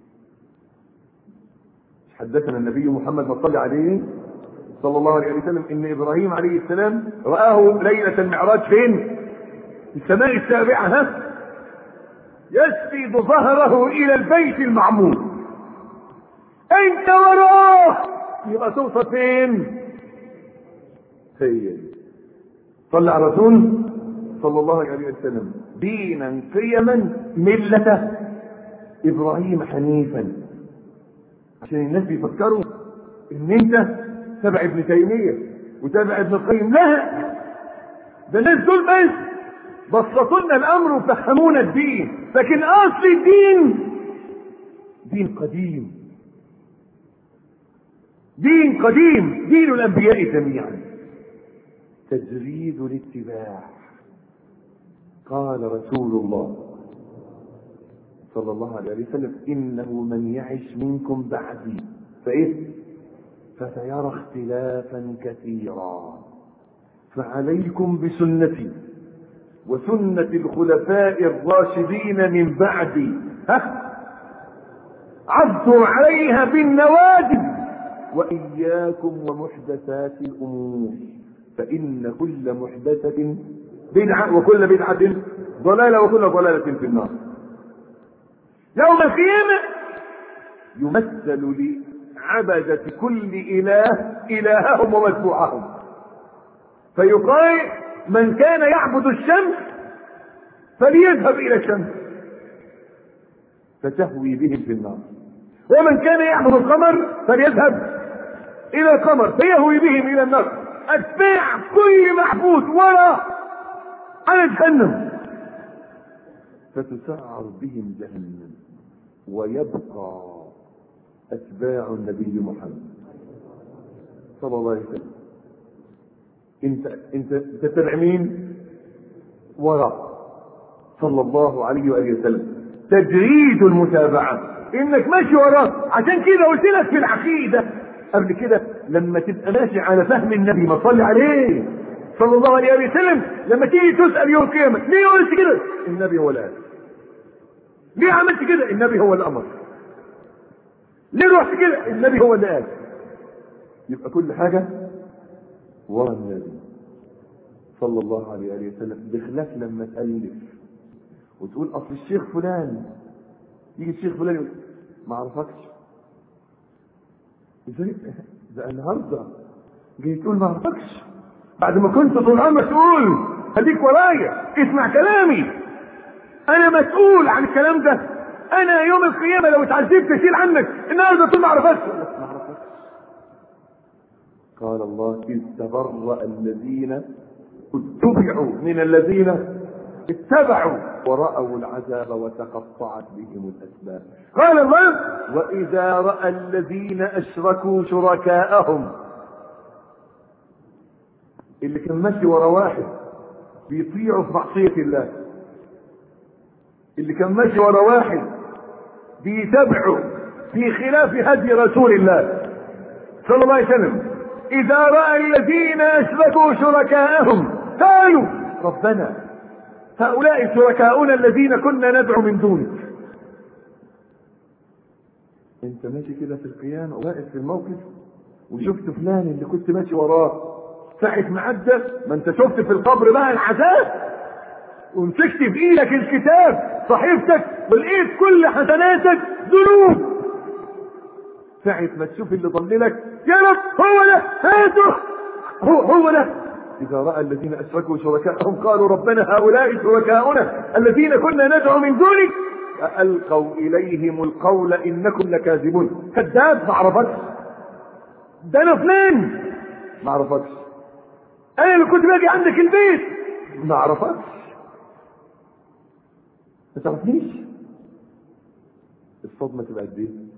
حدثنا النبي محمد ما صلى عليه صلى الله عليه وسلم ان ابراهيم عليه السلام رآه ليلة المعراج فين في السماء السابعة ها يسند ظهره الى البيت المعمور انت وراه يبقى توصل فين هي صلى على الرسول صلى الله عليه وسلم دينا قيما ملة ابراهيم حنيفا عشان الناس بيفكروا ان انت تبع ابن تيمية وتبع ابن القيم لا ده الناس دول بس بسطوا لنا الامر وفهمونا الدين لكن اصل الدين دين قديم دين قديم دين الانبياء جميعا تجريد الاتباع قال رسول الله صلى الله عليه وسلم إنه من يعش منكم بعدي فإيه فسيرى اختلافا كثيرا فعليكم بسنتي وسنة الخلفاء الراشدين من بعدي ها عضوا عليها بالنواجذ وإياكم ومحدثات الأمور فإن كل محدثة بدعة وكل بدعة ضلالة وكل ضلالة في النار يوم القيامة يمثل لعبدة كل إله إلههم ومتبوعهم فيقال من كان يعبد الشمس فليذهب إلى الشمس فتهوي بهم في النار ومن كان يعبد القمر فليذهب إلى القمر فيهوي بهم إلى النار أتباع كل معبود وراء على جهنم فتسعر بهم جهنم ويبقى أتباع النبي محمد صلى الله عليه وسلم انت انت تتبع مين وراء صلى الله عليه واله وسلم تجريد المتابعه انك ماشي وراه عشان كده قلت لك في العقيده قبل كده لما تبقى ماشي على فهم النبي ما صلي عليه صلى الله عليه وسلم لما تيجي تسال يوم القيامه ليه قلت كده النبي هو اللي قال ليه عملت كده النبي هو اللي امر ليه رحت كده النبي هو اللي قال يبقى كل حاجه ورا النبي صلى الله عليه وآله وسلم بخلاف لما تألف وتقول أصل الشيخ فلان يجي الشيخ فلان يقول ما أعرفكش ازاي ده النهارده جاي تقول ما أعرفكش بعد ما كنت طول عمرك تقول خليك ورايا اسمع كلامي أنا مسؤول عن الكلام ده أنا يوم القيامة لو اتعذبت أشيل عنك النهارده تقول ما أعرفكش ما أعرفكش قال الله إذ تبرأ الذين اتبعوا من الذين اتبعوا ورأوا العذاب وتقطعت بهم الأسباب قال الله وإذا رأى الذين أشركوا شركاءهم اللي كان ماشي ورا واحد بيطيعوا في معصية الله اللي كان ماشي ورا واحد بيتبعوا في خلاف هدي رسول الله صلى الله عليه وسلم إذا رأى الذين أشركوا شركاءهم قالوا ربنا هؤلاء شركاؤنا الذين كنا ندعو من دونك انت ماشي كده في القيامة واقف في الموقف وشفت فلان اللي كنت ماشي وراه ساعة ما عدى ما انت شفت في القبر بقى العذاب ومسكت في ايدك الكتاب صحيفتك ولقيت كل حسناتك ذنوب ساعة ما تشوف اللي ضللك يا رب هو ده هاته هو هو ده إذا رأى الذين أشركوا شركاءهم قالوا ربنا هؤلاء شركاؤنا الذين كنا ندعو من دونك فألقوا إليهم القول إنكم لكاذبون كذاب ما عرفتش ده أنا فلان ما عرفتش أنا اللي كنت باجي عندك البيت ما عرفتش ما تعرفنيش الصدمة تبقى قد إيه؟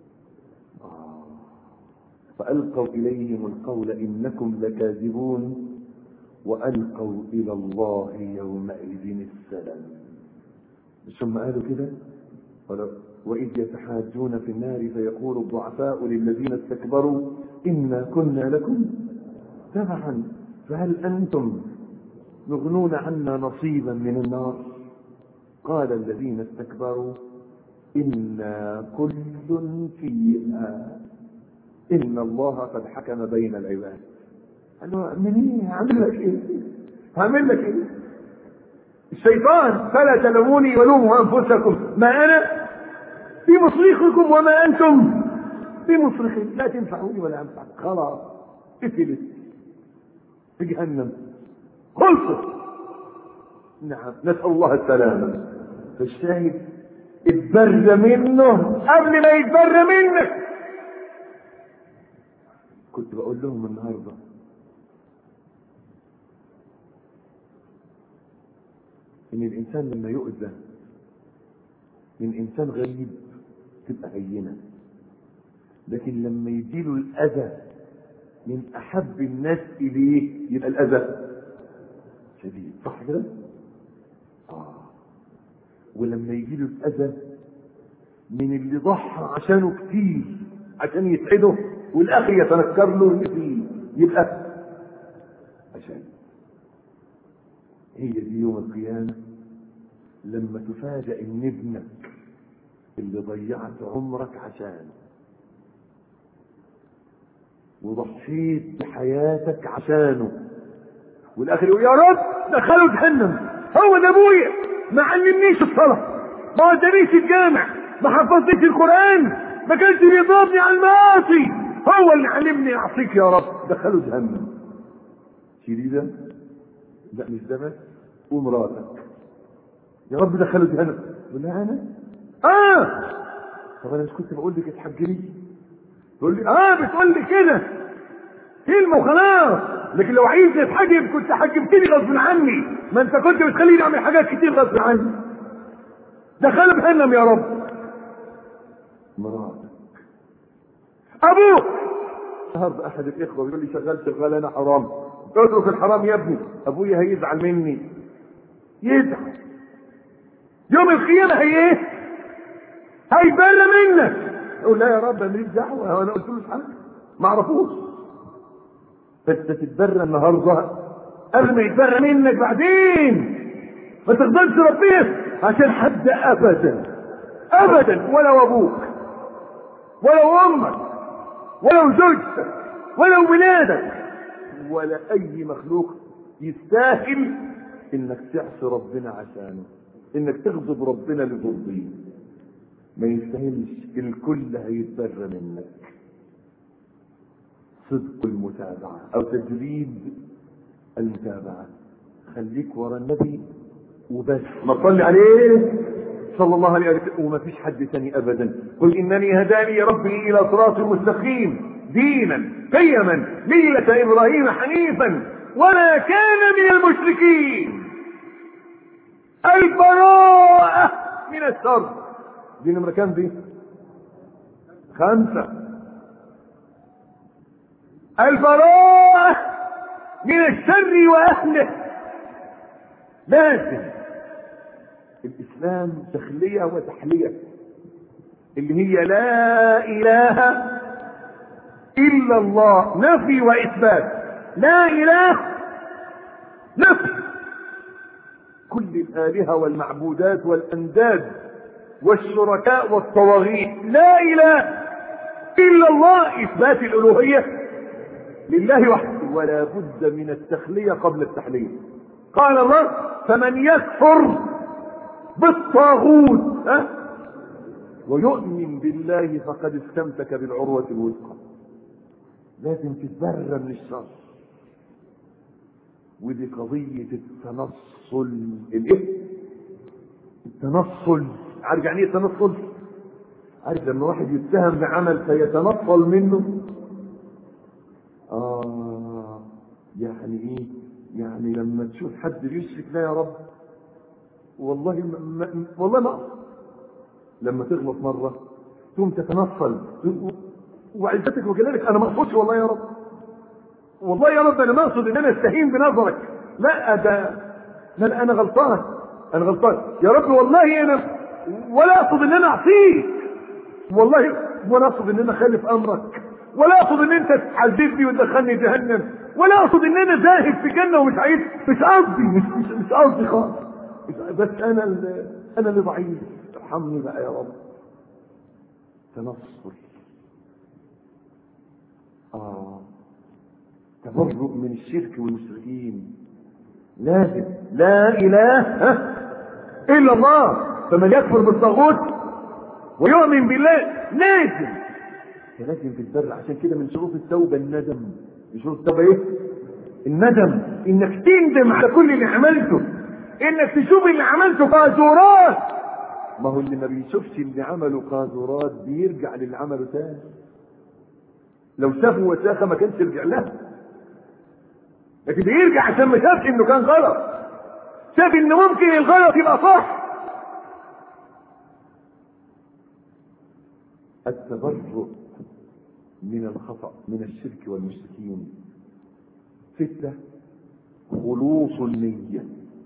فألقوا إليهم القول إنكم لكاذبون وألقوا إلى الله يومئذ السلام مش هم قالوا كده وإذ يتحاجون في النار فيقول الضعفاء للذين استكبروا إنا كنا لكم تبعا فهل أنتم يغنون عنا نصيبا من النار قال الذين استكبروا إنا كل فيها إن الله قد حكم بين العباد قال له من ايه هعمل لك ايه هعمل لك ايه الشيطان فلا تلوموني ولوموا انفسكم ما انا بمصرخكم وما انتم بمصرخي لا تنفعوني ولا انفعكم خلاص قتلت في جهنم خلصت نعم نسال الله السلامه فالشاهد اتبر منه قبل ما يتبر منك كنت بقول لهم النهارده ان الانسان لما يؤذى من انسان غريب تبقى هينه لكن لما يديله الاذى من احب الناس اليه يبقى الاذى شديد صح كده اه ولما يجي له الاذى من اللي ضحى عشانه كتير عشان يسعده والاخر يتنكر له اللي فيه يبقى عشان هي دي يوم القيامه لما تفاجئ ان ابنك اللي ضيعت عمرك عشانه وضحيت بحياتك عشانه والاخر يقول يا رب دخله جهنم هو ده ابويا ما علمنيش الصلاه ما ودانيش الجامع ما حفظتش القران ما كانش بيضربني على المعاصي هو اللي علمني اعصيك يا رب دخله جهنم شيلي ده لا مش ده بس ومراتك يا رب دخله جهنم تقول لها انا اه طب انا مش كنت بقول لك اتحجري تقول لي اه بتقول لي كده كلمه وخلاص لكن لو عايز اتحجب كنت حجبتني غصب عني ما انت كنت بتخليني اعمل حاجات كتير غصب عني دخل جهنم يا رب مراتك ابوك النهارده احد الاخوه بيقول لي شغال شغال انا حرام اترك الحرام يا ابني ابويا هيزعل مني يزعل يوم القيامه هي ايه هيبر منك يقول لا يا رب ماليش دعوه انا قلت له حاجه ما اعرفوش فانت تتبرى النهارده قبل ما يتبرى منك بعدين ما تغضبش ربنا عشان حد ابدا ابدا ولو ابوك ولو امك ولو زوجتك ولو ولادك ولا اي مخلوق يستاهل انك تعصي ربنا عشانه انك تغضب ربنا لترضيه ما يستاهلش الكل هيتبرى منك صدق المتابعة او تجريد المتابعة خليك ورا النبي وبس ما تصلي عليه صلى الله عليه وسلم وما فيش حد تاني ابدا قل انني هداني ربي الى صراط مستقيم دينا قيما ملة ابراهيم حنيفا وما كان من المشركين البراءة من الشر دي نمرة كام دي خمسة البراءة من الشر واهله لازم الاسلام تخلية وتحلية اللي هي لا اله الا الله نفي واثبات لا اله نفي كل الالهه والمعبودات والانداد والشركاء والطواغيت لا اله الا الله اثبات الالوهيه لله وحده ولا بد من التخليه قبل التحليه قال الله فمن يكفر بالطاغوت ها ويؤمن بالله فقد استمسك بالعروة الوثقى لازم تتبرى من الشر ودي قضية التنصل الايه؟ التنصل عارف يعني ايه التنصل؟ عارف لما واحد يتهم بعمل فيتنصل منه آه يعني ايه؟ يعني لما تشوف حد بيشرك لا يا رب والله ما ما والله ما لما تغلط مرة تقوم تتنصل وعزتك وجلالك انا ما اقصدش والله يا رب والله يا رب انا ما اقصد ان انا استهين بنظرك لا ده لا انا غلطان انا غلطان يا رب والله انا ولا اقصد ان انا اعصيك والله ولا اقصد ان انا اخالف امرك ولا اقصد ان انت تعذبني وتدخلني جهنم ولا اقصد ان انا زاهد في جنه ومش عايز مش قصدي مش مش, مش قصدي خالص بس انا اللي انا اللي ضعيف ارحمني بقى يا رب تنصل اه تبرؤ من الشرك والمشركين لازم لا اله الا الله فمن يكفر بالطاغوت ويؤمن بالله لازم لازم تتبرع عشان كده من شروط التوبه الندم من شروط التوبه ايه الندم انك تندم على كل اللي عملته انك تشوف اللي عملته قاذورات ما هو اللي ما بيشوفش اللي عمله قاذورات بيرجع للي عمله تاني لو شافه وساخه ما كانش يرجع لها لكن بيرجع عشان ما شافش انه كان غلط شاف ان ممكن الغلط يبقى صح التبرؤ من الخطأ من الشرك والمشركين ستة خلوص النية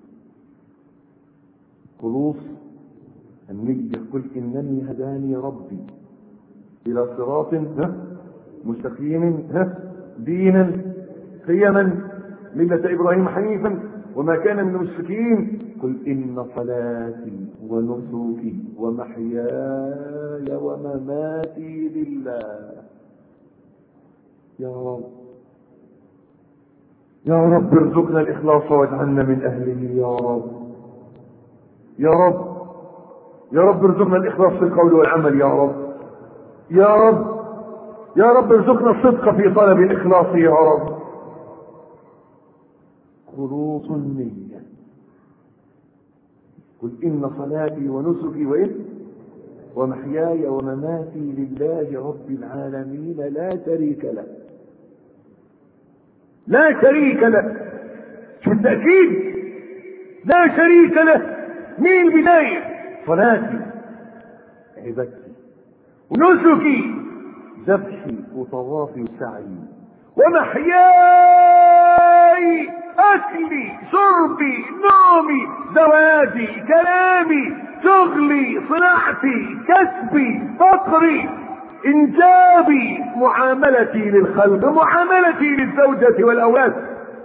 خلوص النية قل إنني هداني ربي إلى صراط مستقيم دينا قيما ملة إبراهيم حنيفا وما كان من المشركين قل إن صلاتي ونسكي ومحياي ومماتي لله يا رب يا رب ارزقنا الإخلاص واجعلنا من أهله يا رب يا رب يا رب ارزقنا الإخلاص في القول والعمل يا رب يا رب يا رب ارزقنا الصدق في طلب الإخلاص يا رب خلوص النية قل إن صلاتي ونسكي وإيه ومحياي ومماتي لله رب العالمين لا شريك له لا شريك له شو التأكيد لا شريك له مين البداية صلاتي عبادتي ونسكي ذبحي وطوافي وسعي ومحياي اكلي شربي نومي زواجي كلامي شغلي صناعتي كسبي فقري انجابي معاملتي للخلق معاملتي للزوجة والاولاد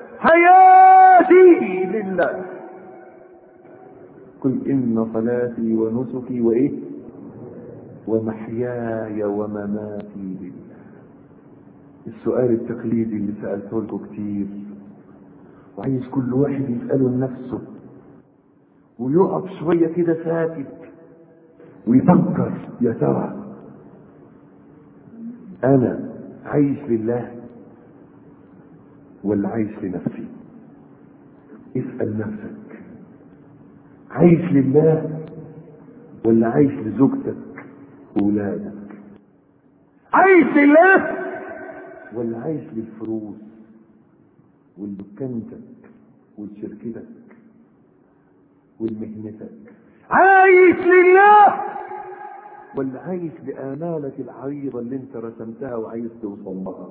حياتي لله قل ان صلاتي ونسكي وايه ومحياي ومماتي لله السؤال التقليدي اللي سألته لكم كتير وعايز كل واحد يسأله لنفسه ويقف شوية كده ساكت ويفكر يا ترى أنا عايش لله ولا عايش لنفسي اسأل نفسك عايش لله ولا عايش لزوجتك وولادك عايش لله ولا عايش للفلوس ولدكانتك ولشركتك ولمهنتك عايش لله ولا عايش لآمالك العريضة اللي انت رسمتها وعايز توصل لها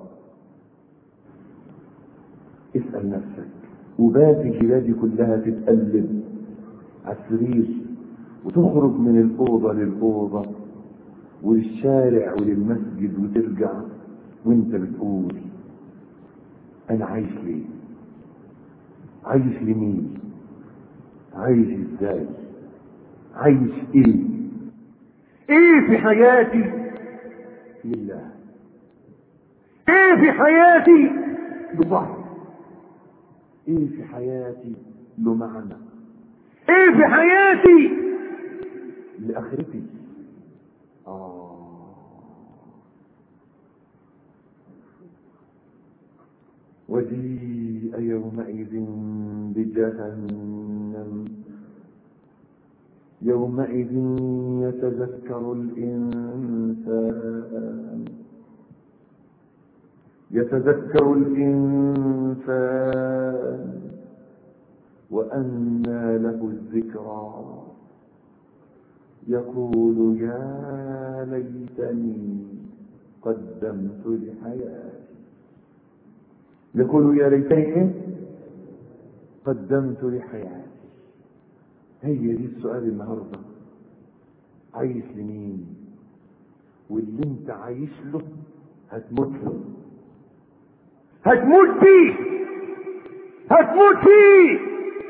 اسأل نفسك وباقي جلادي كلها تتقلب على السرير وتخرج من الأوضة للأوضة وللشارع وللمسجد وترجع وانت بتقول انا عايش ليه عايش لمين عايش ازاي عايش ايه ايه في حياتي لله ايه في حياتي لله ايه في حياتي له معنى ايه في حياتي لاخرتي آه وجيء يومئذ بجهنم يومئذ يتذكر الإنسان يتذكر الإنسان وأنى له الذكرى يقول يا ليتني قدمت لحياتي يقول يا ليتني قدمت لحياتي هي دي السؤال النهارده عايش لمين واللي انت عايش له هتموت له هتموت فيه هتموت فيه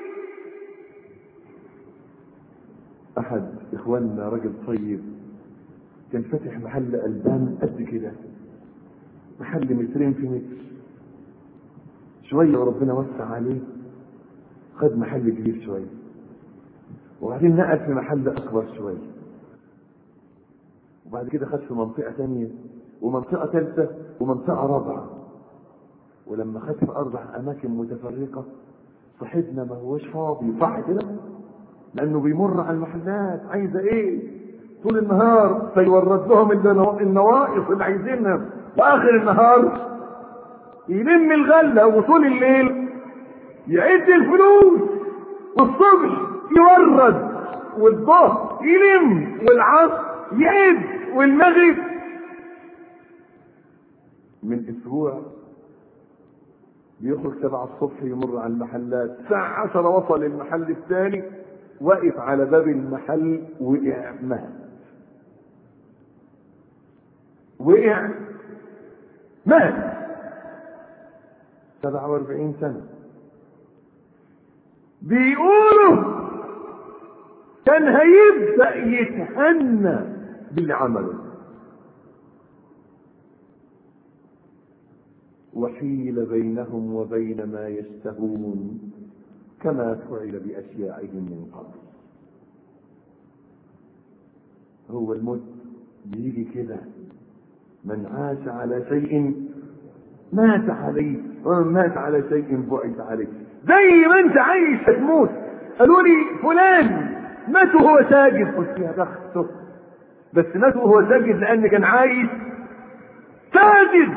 احد اخواننا راجل طيب كان فاتح محل البان قد كده محل مترين في متر شوية وربنا وسع عليه خد محل كبير شوية وبعدين نقل في محل أكبر شوية وبعد كده خد في منطقة ثانية ومنطقة ثالثة ومنطقة رابعة ولما خد في أربع أماكن متفرقة صاحبنا ما هوش فاضي صح كده لأنه بيمر على المحلات عايزة إيه طول النهار فيورد لهم النواقص اللي عايزينها وآخر النهار يلم الغلة وطول الليل يعد الفلوس والصبح يورد والظهر يلم والعصر يعد والمغرب من اسبوع بيخرج سبعة الصبح يمر على المحلات الساعة عشرة وصل المحل الثاني واقف على باب المحل وقع مات وقع مات سبعة واربعين سنة بيقولوا كان هيبدأ يتهنى باللي عمله وحيل بينهم وبين ما يشتهون كما فعل بأشياعهم من قبل هو الموت بيجي كده من عاش على شيء مات عليه ومن مات على شيء بعث عليه زي ما انت عايش تموت قالوا لي فلان مات وهو ساجد قلت يا بخته بس مات وهو ساجد لان كان عايش ساجد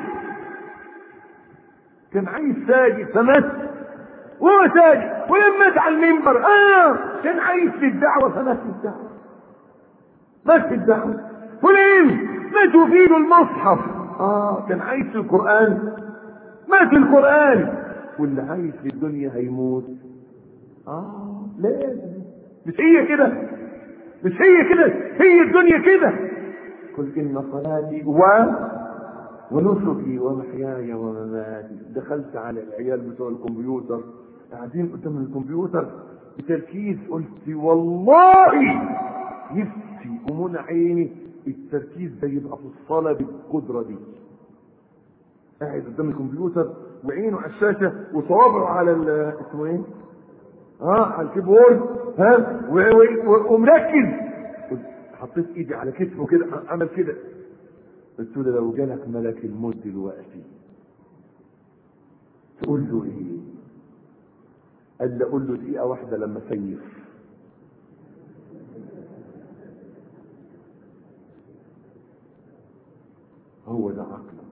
كان عايش ساجد فمات وهو ساجد ولما مات على المنبر اه كان عايش في الدعوه فمات في الدعوه مات في الدعوه فلان مات في ايده المصحف اه كان عايش في القران مات في القران واللي عايش في الدنيا هيموت اه لازم مش هي كده مش هي كده هي الدنيا كده قل ان صلاتي و ونسكي ومحياي ومماتي دخلت على العيال بتوع الكمبيوتر قاعدين قدام الكمبيوتر بتركيز قلت والله نفسي ومنى عيني التركيز ده يبقى في الصلاة بالقدرة دي قاعد قدام الكمبيوتر وعينه على الشاشة وصوابعه على ال- اسمه ايه؟ اه على الكيبورد ها و- و- ومركز قلت- حطيت ايدي على كتفه كده عمل كده قلت له لو جالك ملك الموت دلوقتي تقول له ايه؟ قال لي اقول له دقيقة واحدة لما سيف هو ده عقله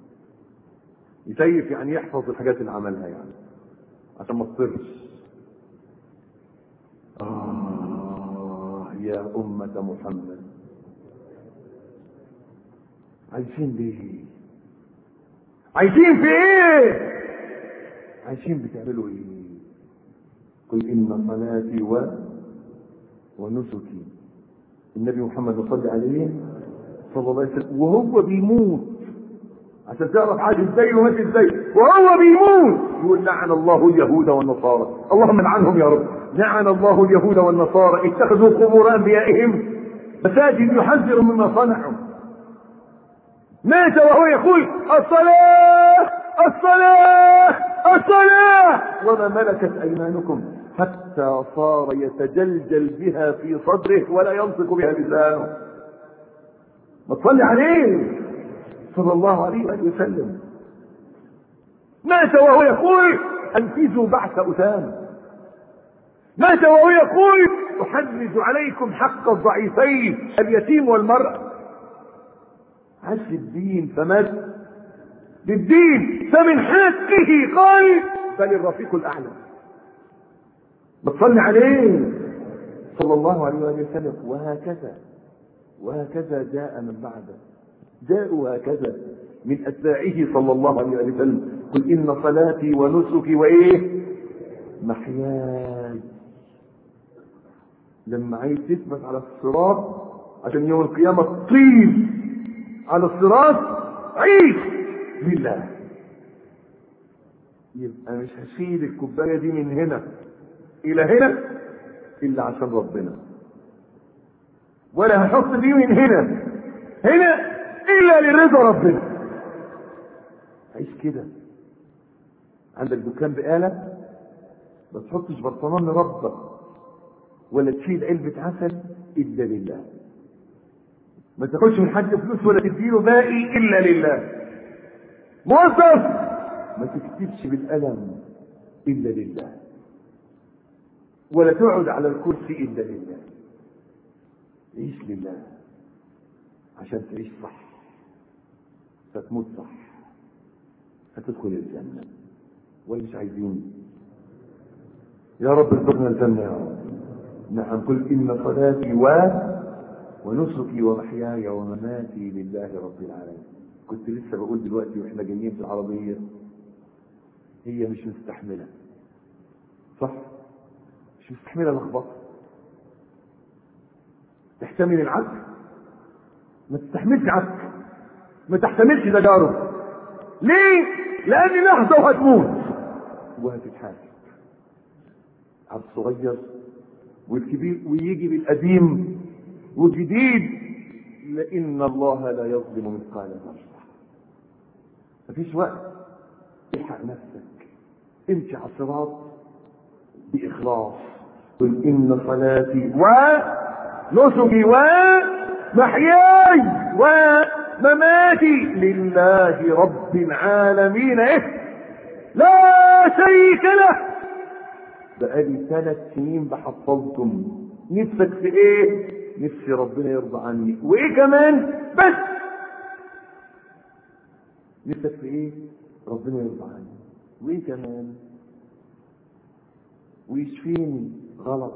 يسيف يعني يحفظ الحاجات اللي عملها يعني عشان ما تصرش آه يا أمة محمد عايشين ليه؟ عايشين في ايه؟ عايشين بتعملوا ايه؟ قل إن صلاتي و ونسكي النبي محمد صلى عليه صلى الله عليه وسلم وهو بيموت عشان تعرف عاش ازاي ومات ازاي وهو بيموت يقول لعن الله اليهود والنصارى اللهم لعنهم يا رب لعن الله اليهود والنصارى اتخذوا قبور انبيائهم مساجد يحذر مما صنعوا مات وهو يقول الصلاة الصلاة الصلاة وما ملكت أيمانكم حتى صار يتجلجل بها في صدره ولا ينطق بها لسانه ما تصلي عليه صلى الله عليه وآله وسلم مات وهو يقول أنفذوا بعث أسامة مات وهو يقول أحرز عليكم حق الضعيفين اليتيم والمرأة عاش الدين فمات بالدين فمن حقه قال بل الرفيق الأعلى بتصلي عليه صلى الله عليه وآله وسلم وهكذا وهكذا جاء من بعده جاءوا هكذا من أتباعه صلى الله عليه وآله وسلم قل إن صلاتي ونسكي وإيه محياي لما عايز تثبت على الصراط عشان يوم القيامة تطير على الصراط عيش لله يبقى مش هشيل الكوباية دي من هنا إلى هنا إلا عشان ربنا ولا هحط دي من هنا هنا إلا لرضا ربنا عيش كده عندك دكان بقالة ما تحطش برطمان لربك ولا تشيل علبة عسل إلا لله ما تاخدش من حد فلوس ولا تديله باقي إلا لله موظف ما تكتبش بالقلم إلا لله ولا تقعد على الكرسي إلا لله عيش لله عشان تعيش صح فتموت صح هتدخل الجنة ولا مش عايزين يا رب ارزقنا الجنة يا رب نعم قل إن صلاتي و ونسكي ومحياي ومماتي لله رب العالمين كنت لسه بقول دلوقتي واحنا جايين في العربيه هي مش مستحمله صح مش مستحمله لخبطه تحتمل العك ما تستحملش عك ما تحتملش تجارب ليه لان لحظه وهتموت وهتتحاسب عبد صغير والكبير ويجي بالقديم والجديد لان الله لا يظلم مثقال ذره مفيش وقت الحق نفسك امشي على الصراط باخلاص قل ان صلاتي ونسكي ومحياي ومماتي لله رب العالمين ايه لا شريك له بقالي ثلاث سنين بحفظكم نفسك في ايه نفسي ربنا يرضى عني وايه كمان بس نفسك في ايه ربنا يرضى عني وايه كمان ويشفيني غلط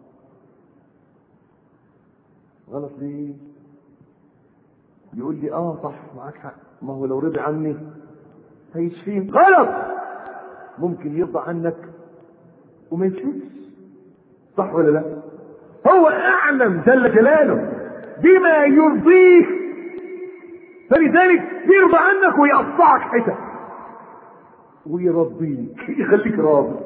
غلط ليه يقول لي اه صح معاك حق ما هو لو رضي عني هيشفيني غلط ممكن يرضى عنك وما يشفيكش صح ولا لا هو اعلم جل جلاله بما يرضيه فلذلك يرضى عنك ويقطعك حتت ويرضيك يخليك راضي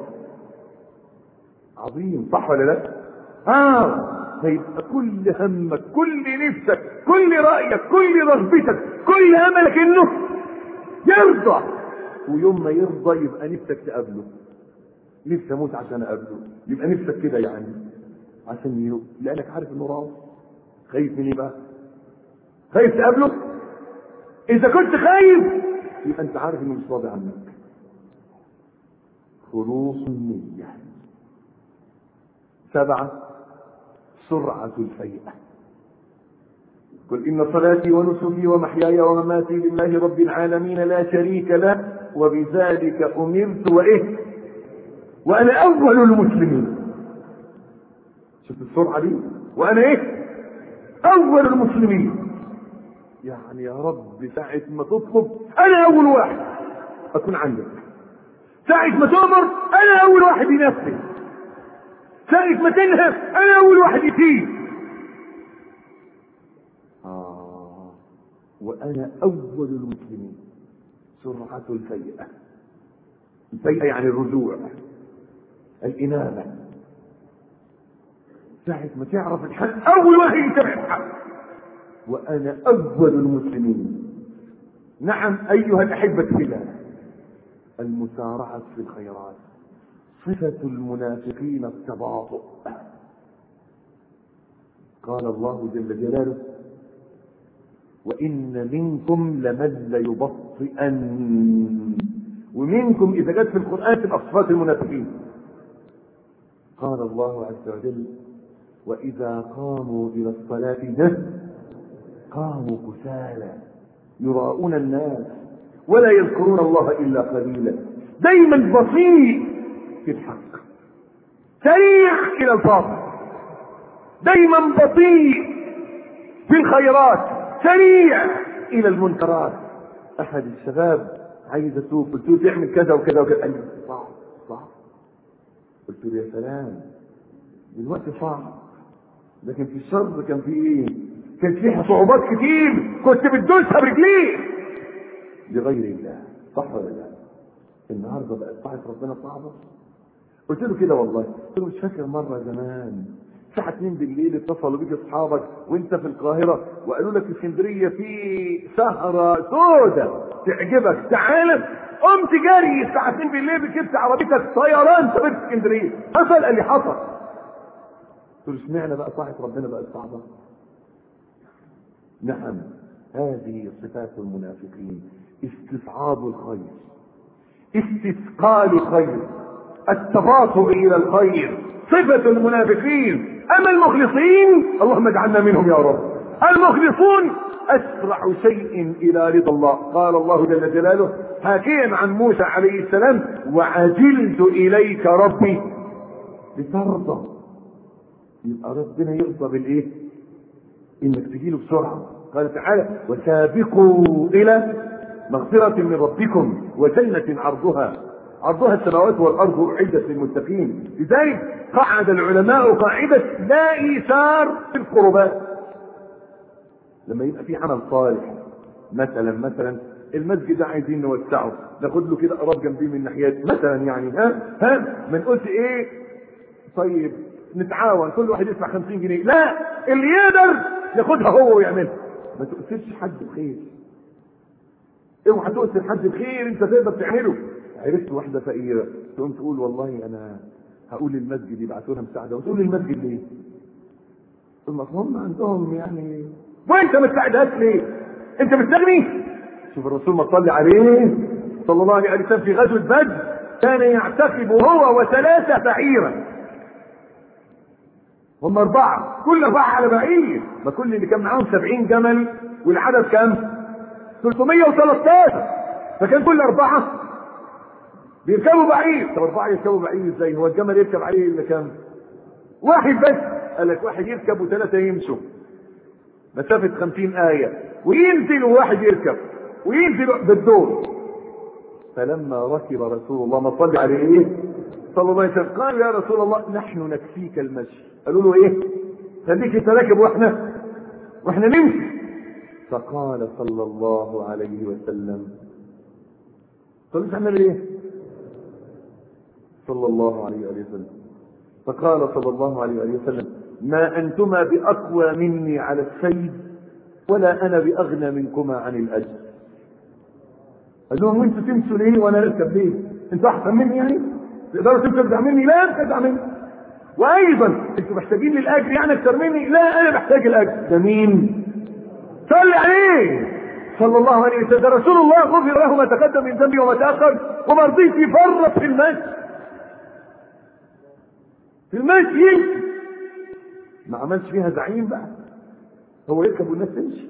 عظيم صح ولا لا اه فيبقى كل همك كل نفسك كل رايك كل رغبتك كل املك انه يرضى ويوم ما يرضى يبقى نفسك تقابله نفسي اموت عشان اقابله يبقى نفسك كده يعني عشان يو... لانك عارف انه راضي خايف من ايه بقى خايف تقابله اذا كنت خايف يبقى انت عارف انه مش راضي عنك خلوص النية سبعة سرعة الفيئة قل إن صلاتي ونسكي ومحياي ومماتي لله رب العالمين لا شريك له وبذلك أمرت وإيه وأنا أول المسلمين شفت السرعة دي وأنا إيه أول المسلمين يعني يا رب ساعة ما تطلب أنا أول واحد أكون عندك ساعة ما تؤمر أنا أول واحد ينفذ ساعة ما تنهى أنا أول واحد يتيب آه وأنا أول المسلمين سرعة الفيئة الفيئة يعني الرجوع الإنابة ساعة ما تعرف الحق أول واحد يتبع الحق وأنا أول المسلمين نعم أيها الأحبة في الله المسارعة في الخيرات صفة المنافقين التباطؤ قال الله جل جلاله وإن منكم لمن ليبطئن ومنكم إذا جت في القرآن تبقى صفات المنافقين قال الله عز وجل وإذا قاموا إلى الصلاة قاموا كسالى يراءون الناس ولا يذكرون الله إلا قليلا دايما بطيء في الحق سريع إلى الباطل دايما بطيء في الخيرات سريع إلى المنكرات أحد الشباب عايز أسوق قلت له تعمل كذا وكذا وكذا قال لي صعب صعب قلت له يا سلام دلوقتي صعب لكن في الشر كان في ايه؟ كان فيها صعوبات كتير كنت بتدوسها برجليك لغير الله صح ولا لا؟ النهارده بقت طاعة ربنا صعبة قلت له كده والله قلت له مش فاكر مرة زمان الساعة 2 بالليل اتصلوا بيك اصحابك وانت في القاهرة وقالوا لك في اسكندرية في سهرة سودة تعجبك تعال قمت جري الساعة 2 بالليل ركبت عربيتك طيران سافرت اسكندرية حصل قال لي حصل قلت له اشمعنى بقى طاعة ربنا بقت صعبة؟ نعم هذه صفات المنافقين استصعاب الخير استثقال الخير التباطؤ الى الخير صفة المنافقين اما المخلصين اللهم اجعلنا منهم يا رب المخلصون اسرع شيء الى رضا الله قال الله جل جلاله حكيا عن موسى عليه السلام وعجلت اليك ربي لترضى يبقى ربنا يرضى بالايه انك تجيله بسرعه قال تعالى وسابقوا الى مغفرة من ربكم وجنة عرضها عرضها السماوات والارض اعدت للمتقين لذلك قعد العلماء قاعدة لا ايثار في القربات لما يبقى في عمل صالح مثلا مثلا المسجد ده عايزين نوسعه ناخد له كده قراب جنبيه من ناحيات مثلا يعني ها ها ما نقولش ايه طيب نتعاون كل واحد يدفع 50 جنيه لا اللي يقدر ياخدها هو ويعملها ما تؤثرش حد بخير اوعى تؤثر حد بخير انت تقدر تعمله عرفت واحده فقيره تقوم تقول والله انا هقول للمسجد يبعثوا لها مساعده وتقول للمسجد ليه؟ ثم هم عندهم يعني وانت ما تساعدهاش ليه؟ انت مستغني؟ شوف الرسول ما صلي عليه صلى الله عليه وسلم في غزوه بدر كان يعتقب هو وثلاثه بعيرا هم أربعة كل أربعة على بعير ما كل اللي كان معاهم سبعين جمل والعدد كام 313 فكان كل أربعة بيركبوا بعير طب أربعة يركبوا بعير ازاي هو الجمل يركب عليه إلا كام واحد بس قال لك واحد يركب وثلاثة يمشوا مسافة خمسين آية وينزل وواحد يركب وينزل بالدور فلما ركب رسول الله ما صلي عليه ايه صلى الله عليه وسلم قال يا رسول الله نحن نكفيك المشي قالوا له ايه خليك انت راكب واحنا واحنا نمشي فقال صلى الله عليه وسلم قالوا تعمل ايه صلى الله عليه وآله وسلم فقال صلى الله عليه وآله وسلم ما أنتما بأقوى مني على السيد ولا أنا بأغنى منكما عن الأجر قال لهم انتوا تمشوا ليه وانا اركب ليه انتوا احسن مني يعني تقدروا تمشوا تدعم مني لا انت تدعم مني وايضا انتوا محتاجين للاجر يعني اكتر مني لا انا محتاج الاجر ده مين صلي عليه صلى الله عليه وسلم ده رسول الله غفر له ما تقدم من ذنبه وما تاخر وما رضيش يفرط في المشي في المشي ما عملش فيها زعيم بقى هو يركب والناس تمشي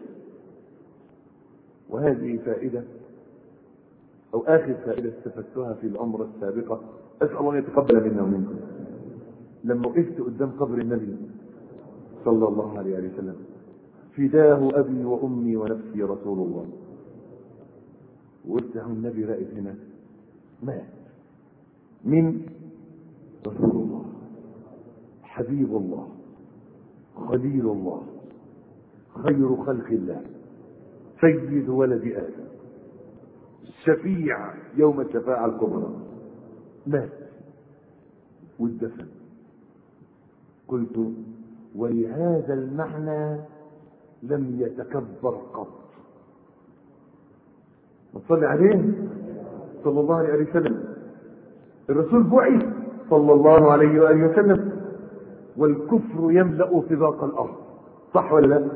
وهذه فائده او اخر فائده استفدتها في العمره السابقه اسال الله ان يتقبل منا ومنكم لما وقفت قدام قبر النبي صلى الله عليه وسلم فداه ابي وامي ونفسي رسول الله وقلت له النبي راقد هنا مات من رسول الله حبيب الله خليل الله خير خلق الله سيد ولد ادم الشفيع يوم الشفاعة الكبرى مات والدفن قلت ولهذا المعنى لم يتكبر قط وصلي عليه صلى الله عليه وسلم الرسول بعث صلى الله عليه وآله وسلم والكفر يملأ طباق الأرض صح ولا لا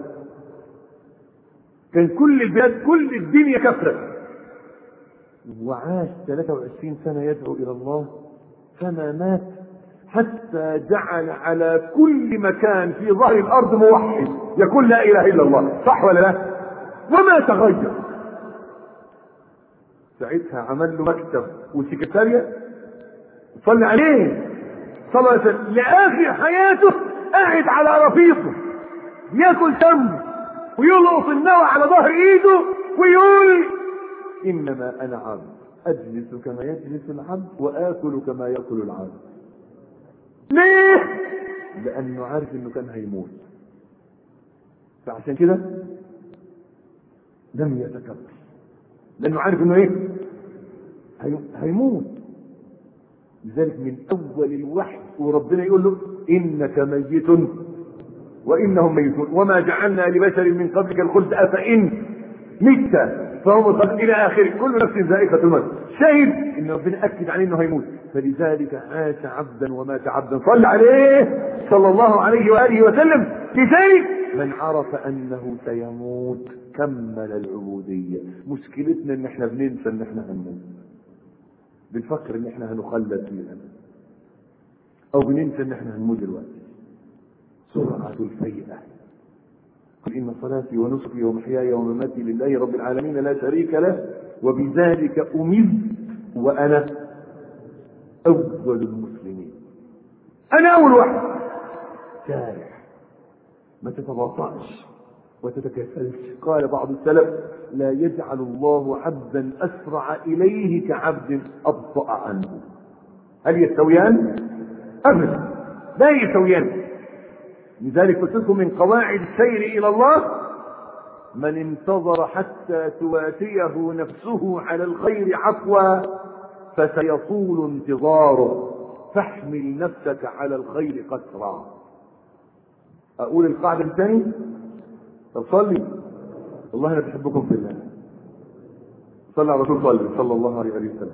كان كل البلاد كل الدنيا كفرت وعاش 23 سنة يدعو إلى الله فما مات حتى جعل على كل مكان في ظهر الأرض موحد يقول لا إله إلا الله صح ولا لا وما تغير ساعتها عمل له مكتب وسكرتارية صلى عليه صلى الله عليه وسلم لآخر حياته قاعد على رفيقه ياكل تمر ويلقط النوى على ظهر ايده ويقول انما انا عبد اجلس كما يجلس العبد واكل كما ياكل العبد ليه لانه عارف انه كان هيموت فعشان كده لم يتكبر لانه عارف انه ايه هيموت لذلك من اول الوحي وربنا يقول له انك ميت وانهم ميتون وما جعلنا لبشر من قبلك الخلد افان مت فهم الخلد الى اخره كل نفس ذائقه الموت شاهد ان ربنا اكد عليه انه هيموت فلذلك عاش عبدا ومات عبدا صل عليه صلى الله عليه واله وسلم لذلك من عرف انه سيموت كمل العبوديه مشكلتنا ان احنا بننسى ان احنا هنموت بنفكر ان احنا هنخلد فيها او بننسى ان احنا هنموت دلوقتي سرعة الفيئة قل إن صلاتي ونسكي ومحياي ومماتي لله رب العالمين لا شريك له وبذلك أمرت وأنا أول المسلمين أنا أول واحد سارع ما تتباطأش وتتكاسلش قال بعض السلف لا يجعل الله عبدا أسرع إليه كعبد أبطأ عنه هل يستويان؟ أبدا لا يستويان لذلك قلت لكم من قواعد السير إلى الله من انتظر حتى تواتيه نفسه على الخير عفوا فسيطول انتظاره فاحمل نفسك على الخير قسرا اقول القاعده الثاني طب صلي والله انا بحبكم في الله صلى على رسول صلي صلى الله عليه وسلم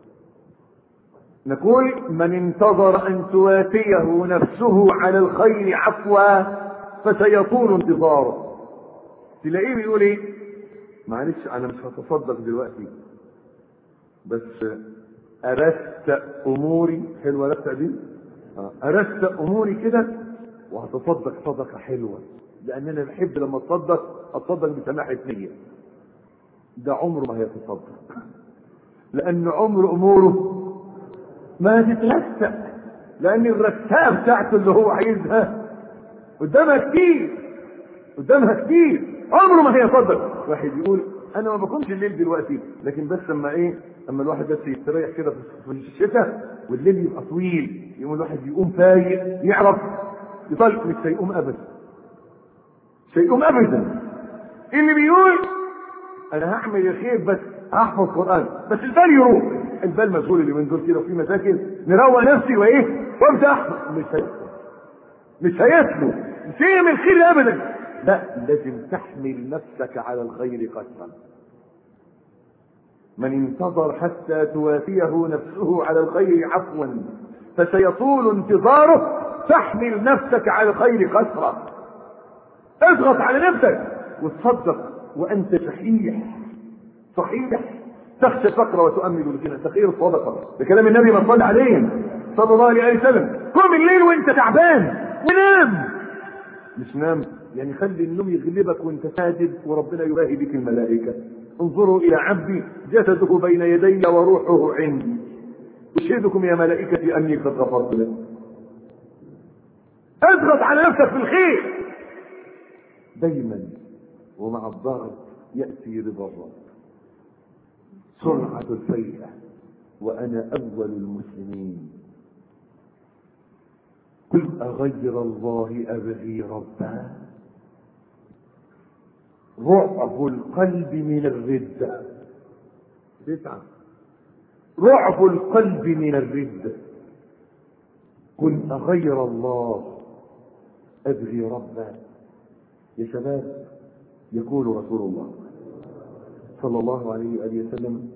نقول من انتظر ان تواتيه نفسه على الخير عفوا فسيطول انتظاره تلاقيه بيقول ايه معلش انا مش هتصدق دلوقتي بس أرست أموري حلوة رست دي أرست أموري كده وهتصدق صدقة حلوة لأن أنا بحب لما أتصدق أتصدق بسماحة نية ده عمره ما هيتصدق لأن عمر أموره ما هتترسق لأن الرساء بتاعته اللي هو عايزها قدامها كتير قدامها كتير عمره ما هيصدق واحد يقول انا ما بكونش الليل دلوقتي لكن بس اما ايه اما الواحد بس يستريح كده في الشتاء والليل يبقى طويل يقوم الواحد يقوم فايق يعرف يطلق مش هيقوم ابدا مش هيقوم ابدا اللي بيقول انا هعمل الخير بس هحفظ قران بس البال يروح البال مشغول اللي من دول كده وفي مشاكل نروق نفسي وايه وابدا احفظ مش هي مش هيسلو مش هيعمل خير ابدا لا لازم تحمل نفسك على الخير قسما من انتظر حتى توافيه نفسه على الخير عفوا فسيطول انتظاره فاحمل نفسك على الخير قسرا اضغط على نفسك وتصدق وانت صحيح صحيح تخشى الفقر وتؤمل الغنى تخير الصدقه بكلام النبي من صلى عليه صلى الله عليه وسلم قم الليل وانت تعبان ونام مش نام يعني خلي النوم يغلبك وانت ساجد وربنا يباهي بك الملائكة انظروا الى عبدي جسده بين يدي وروحه عندي اشهدكم يا ملائكتي اني قد غفرت له اضغط على نفسك في الخير دايما ومع الضغط يأتي رضا الرب سرعة الفيئة وانا اول المسلمين قل اغير الله ابغي ربا رعب القلب من الردة تسعة رعب القلب من الردة قل أغير الله أبغي ربا يا شباب يقول رسول الله صلى الله عليه وآله وسلم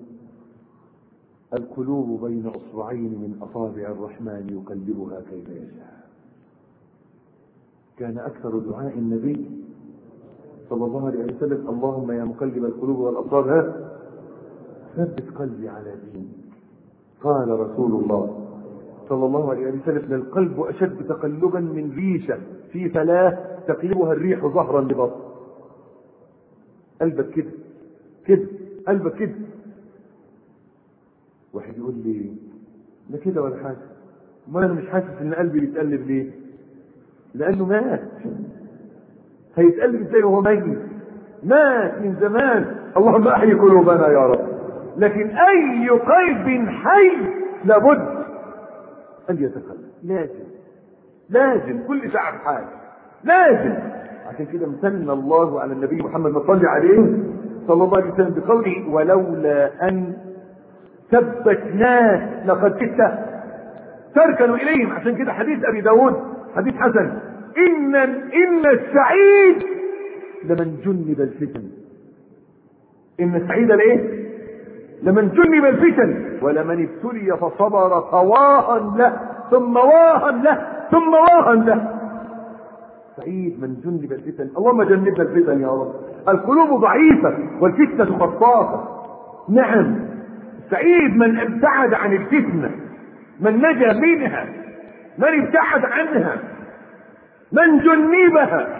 القلوب بين أصبعين من أصابع الرحمن يقلبها كيف يشاء كان أكثر دعاء النبي صلى الله عليه وسلم اللهم يا مقلب القلوب والابصار ها ثبت قلبي على دينك قال رسول الله صلى الله عليه وسلم القلب اشد تقلبا من ريشه في فلاه تقلبها الريح ظهرا لبطن قلبك كده كده قلبك كده واحد يقول لي لا كده ولا حاجه ما انا مش حاسس ان قلبي بيتقلب ليه لانه مات هيتقلب ازاي وهو ميت مات من زمان اللهم احي قلوبنا يا رب لكن اي قلب حي لابد ان يتقلب لازم لازم كل ساعه بحال لازم عشان كده امتن الله على النبي محمد ما صلي عليه صلى الله عليه وسلم بقوله ولولا ان ثبتناه لقد كدت تركنوا اليهم عشان كده حديث ابي داود حديث حسن ان ان السعيد لمن جنب الفتن ان السعيد لايه لمن جنب الفتن ولمن ابتلي فصبر فواها له ثم واها له ثم واها له سعيد من جنب الفتن اللهم جنبنا الفتن يا رب القلوب ضعيفة والفتنة خطافة نعم سعيد من ابتعد عن الفتنة من نجا منها من ابتعد عنها من جنبها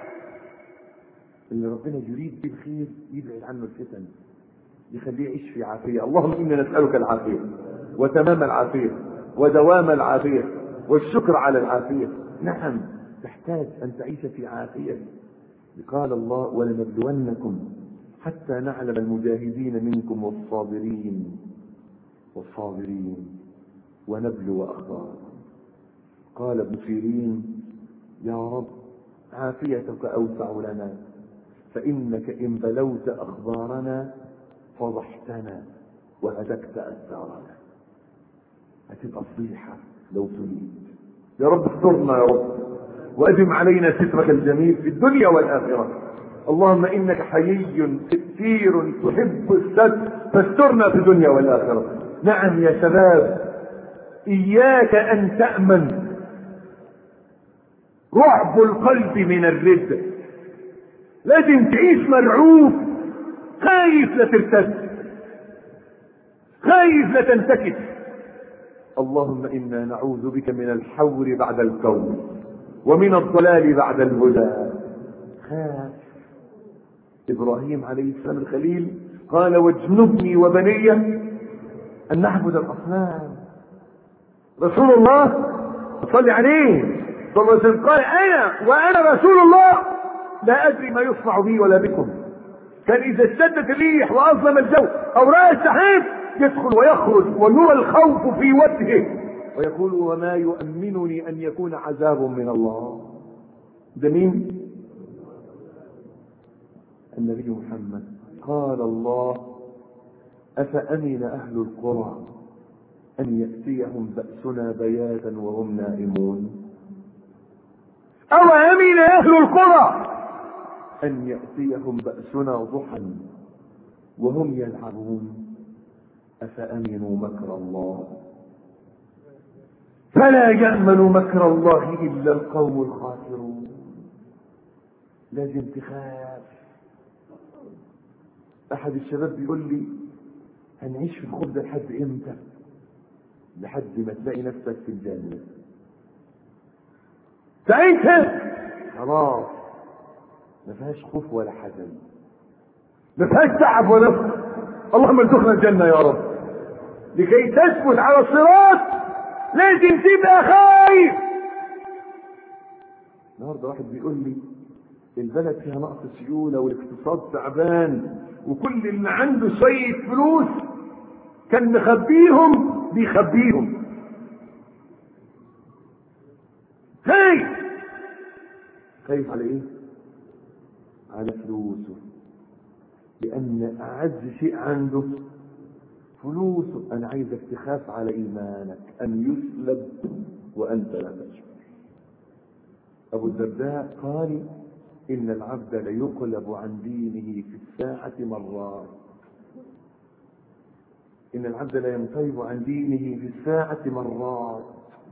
اللي ربنا يريد به الخير يبعد عنه الفتن يخليه يعيش في عافية اللهم إنا نسألك العافية وتمام العافية ودوام العافية والشكر على العافية نعم تحتاج أن تعيش في عافية قال الله ولنبلونكم حتى نعلم المجاهدين منكم والصابرين والصابرين ونبلو أخبارهم قال ابن سيرين يا رب عافيتك أوسع لنا فإنك إن بلوت أخبارنا فضحتنا وهتكت أثارنا هتبقى فضيحة لو تريد يا رب استرنا يا رب وأدم علينا سترك الجميل في الدنيا والآخرة اللهم إنك حيي ستير تحب الستر فاسترنا في الدنيا والآخرة نعم يا شباب إياك أن تأمن رعب القلب من الردة لازم تعيش مرعوب خايف لا ترتد خايف لا تنتكس اللهم انا نعوذ بك من الحور بعد الكون ومن الضلال بعد الهدى خاف ابراهيم عليه السلام الخليل قال واجنبني وبني ان نعبد الاصنام رسول الله صلى عليه صلى الله عليه وسلم قال انا وانا رسول الله لا ادري ما يصنع بي ولا بكم كان اذا اشتدت الريح واظلم الجو او راى السحاب يدخل ويخرج ويرى الخوف في وجهه ويقول وما يؤمنني ان يكون عذاب من الله ده مين النبي محمد قال الله افامن اهل القرى ان ياتيهم باسنا بياتا وهم نائمون او امن اهل القرى ان ياتيهم باسنا ضحى وهم يلعبون أفأمنوا مكر الله فلا يأمن مكر الله إلا القوم الخاسرون لازم تخاف أحد الشباب بيقول لي هنعيش في الخوف ده لحد إمتى؟ لحد ما تلاقي نفسك في الجنة ساعتها خلاص ما فيهاش خوف ولا حزن ما فيهاش تعب ولا اللهم ارزقنا الجنة يا رب لكي تثبت على الصراط لازم تبقى خايف النهارده واحد بيقول لي البلد فيها نقص سيولة والاقتصاد تعبان وكل اللي عنده شوية فلوس كان مخبيهم بيخبيهم خايف خايف على ايه؟ على فلوسه لأن أعز شيء عنده فلوسه أنا عايزك تخاف على إيمانك أن يسلب وأنت لا تشعر أبو الدرداء قال إن العبد ليقلب عن دينه في الساعة مرات إن العبد لا ينقلب عن دينه في الساعة مرات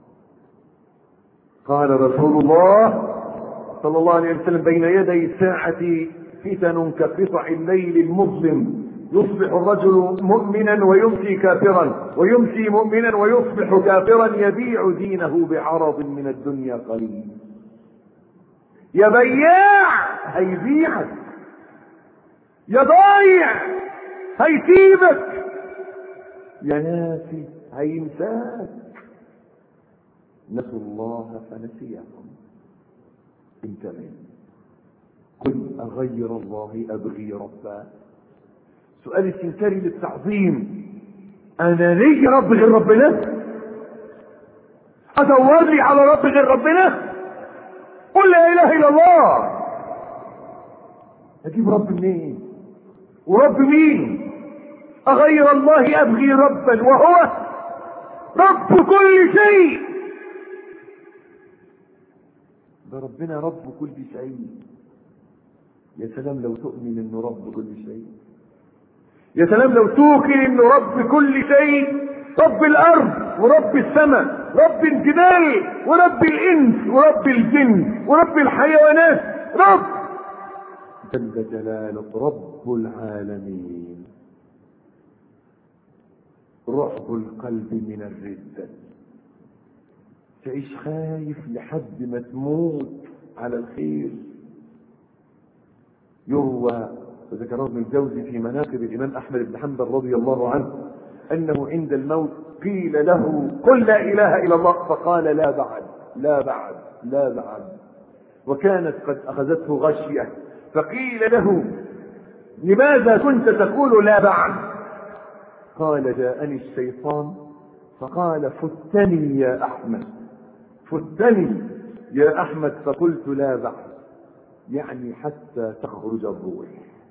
قال رسول الله صلى الله عليه وسلم بين يدي الساعة فتن كقطع الليل المظلم يصبح الرجل مؤمنا ويمسي كافرا ويمسي مؤمنا ويصبح كافرا يبيع دينه بعرض من الدنيا قليل يا بياع هيبيعك يا ضايع هيسيبك يا ناسي هينساك نسوا الله فنسيهم انتبه قل أغير الله أبغي ربا سؤال استنكاري للتعظيم أنا ليه رب غير ربنا أدور لي على رب غير ربنا قل لا إله إلا الله أجيب رب منين ورب مين أغير الله أبغي ربا وهو رب كل شيء ده ربنا رب كل شيء يا سلام لو تؤمن انه رب كل شيء يا سلام لو توقن انه رب كل شيء رب الارض ورب السماء رب الجبال ورب الانس ورب الجن ورب الحيوانات رب جل جلاله رب العالمين رعب القلب من الردة تعيش خايف لحد ما تموت على الخير يروى وذكره ابن الجوزي في مناقب الامام احمد بن حنبل رضي الله عنه انه عند الموت قيل له قل لا اله الا الله فقال لا بعد لا بعد لا بعد وكانت قد اخذته غشيه فقيل له لماذا كنت تقول لا بعد قال جاءني الشيطان فقال فتني يا احمد فتني يا احمد فقلت لا بعد يعني حتى تخرج الروح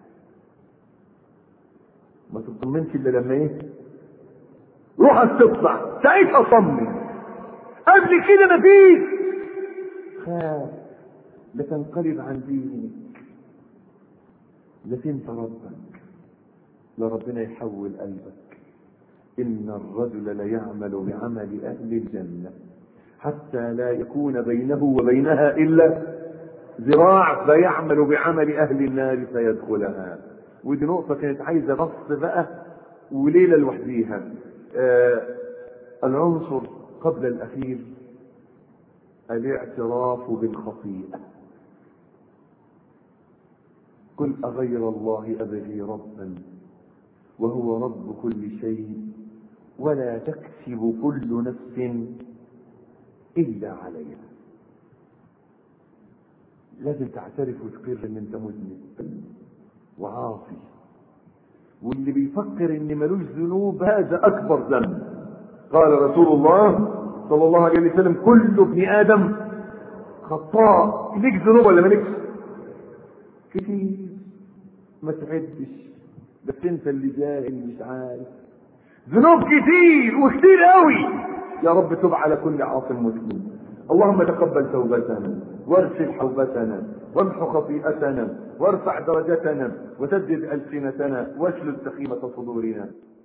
ما تطمنش الا لما ايه روحك تطلع ساعتها طمن قبل كده مفيش خاف لتنقلب عن دينك لتنسى ربك لربنا يحول قلبك إن الرجل ليعمل بعمل أهل الجنة حتى لا يكون بينه وبينها إلا ذراع فيعمل بعمل أهل النار فيدخلها ودي نقطة كانت عايزة بص بقى وليلة لوحديها آه العنصر قبل الأخير الاعتراف بالخطيئة قل أغير الله أبغي ربا وهو رب كل شيء ولا تكسب كل نفس إلا عليها لازم تعترف وتقر ان انت مذنب وعاصي واللي بيفكر ان ملوش ذنوب هذا اكبر ذنب قال رسول الله صلى الله عليه وسلم كل ابن ادم خطاء ليك ذنوب ولا مالكش كتير ما تعدش بس انت اللي جاهل مش عارف ذنوب كتير وكتير قوي يا رب تب على كل عاصم مسلم اللهم تقبل توبتنا وارسل حوبتنا وامحو خطيئتنا وارفع درجتنا وسدد ألسنتنا واسلل سخيمة صدورنا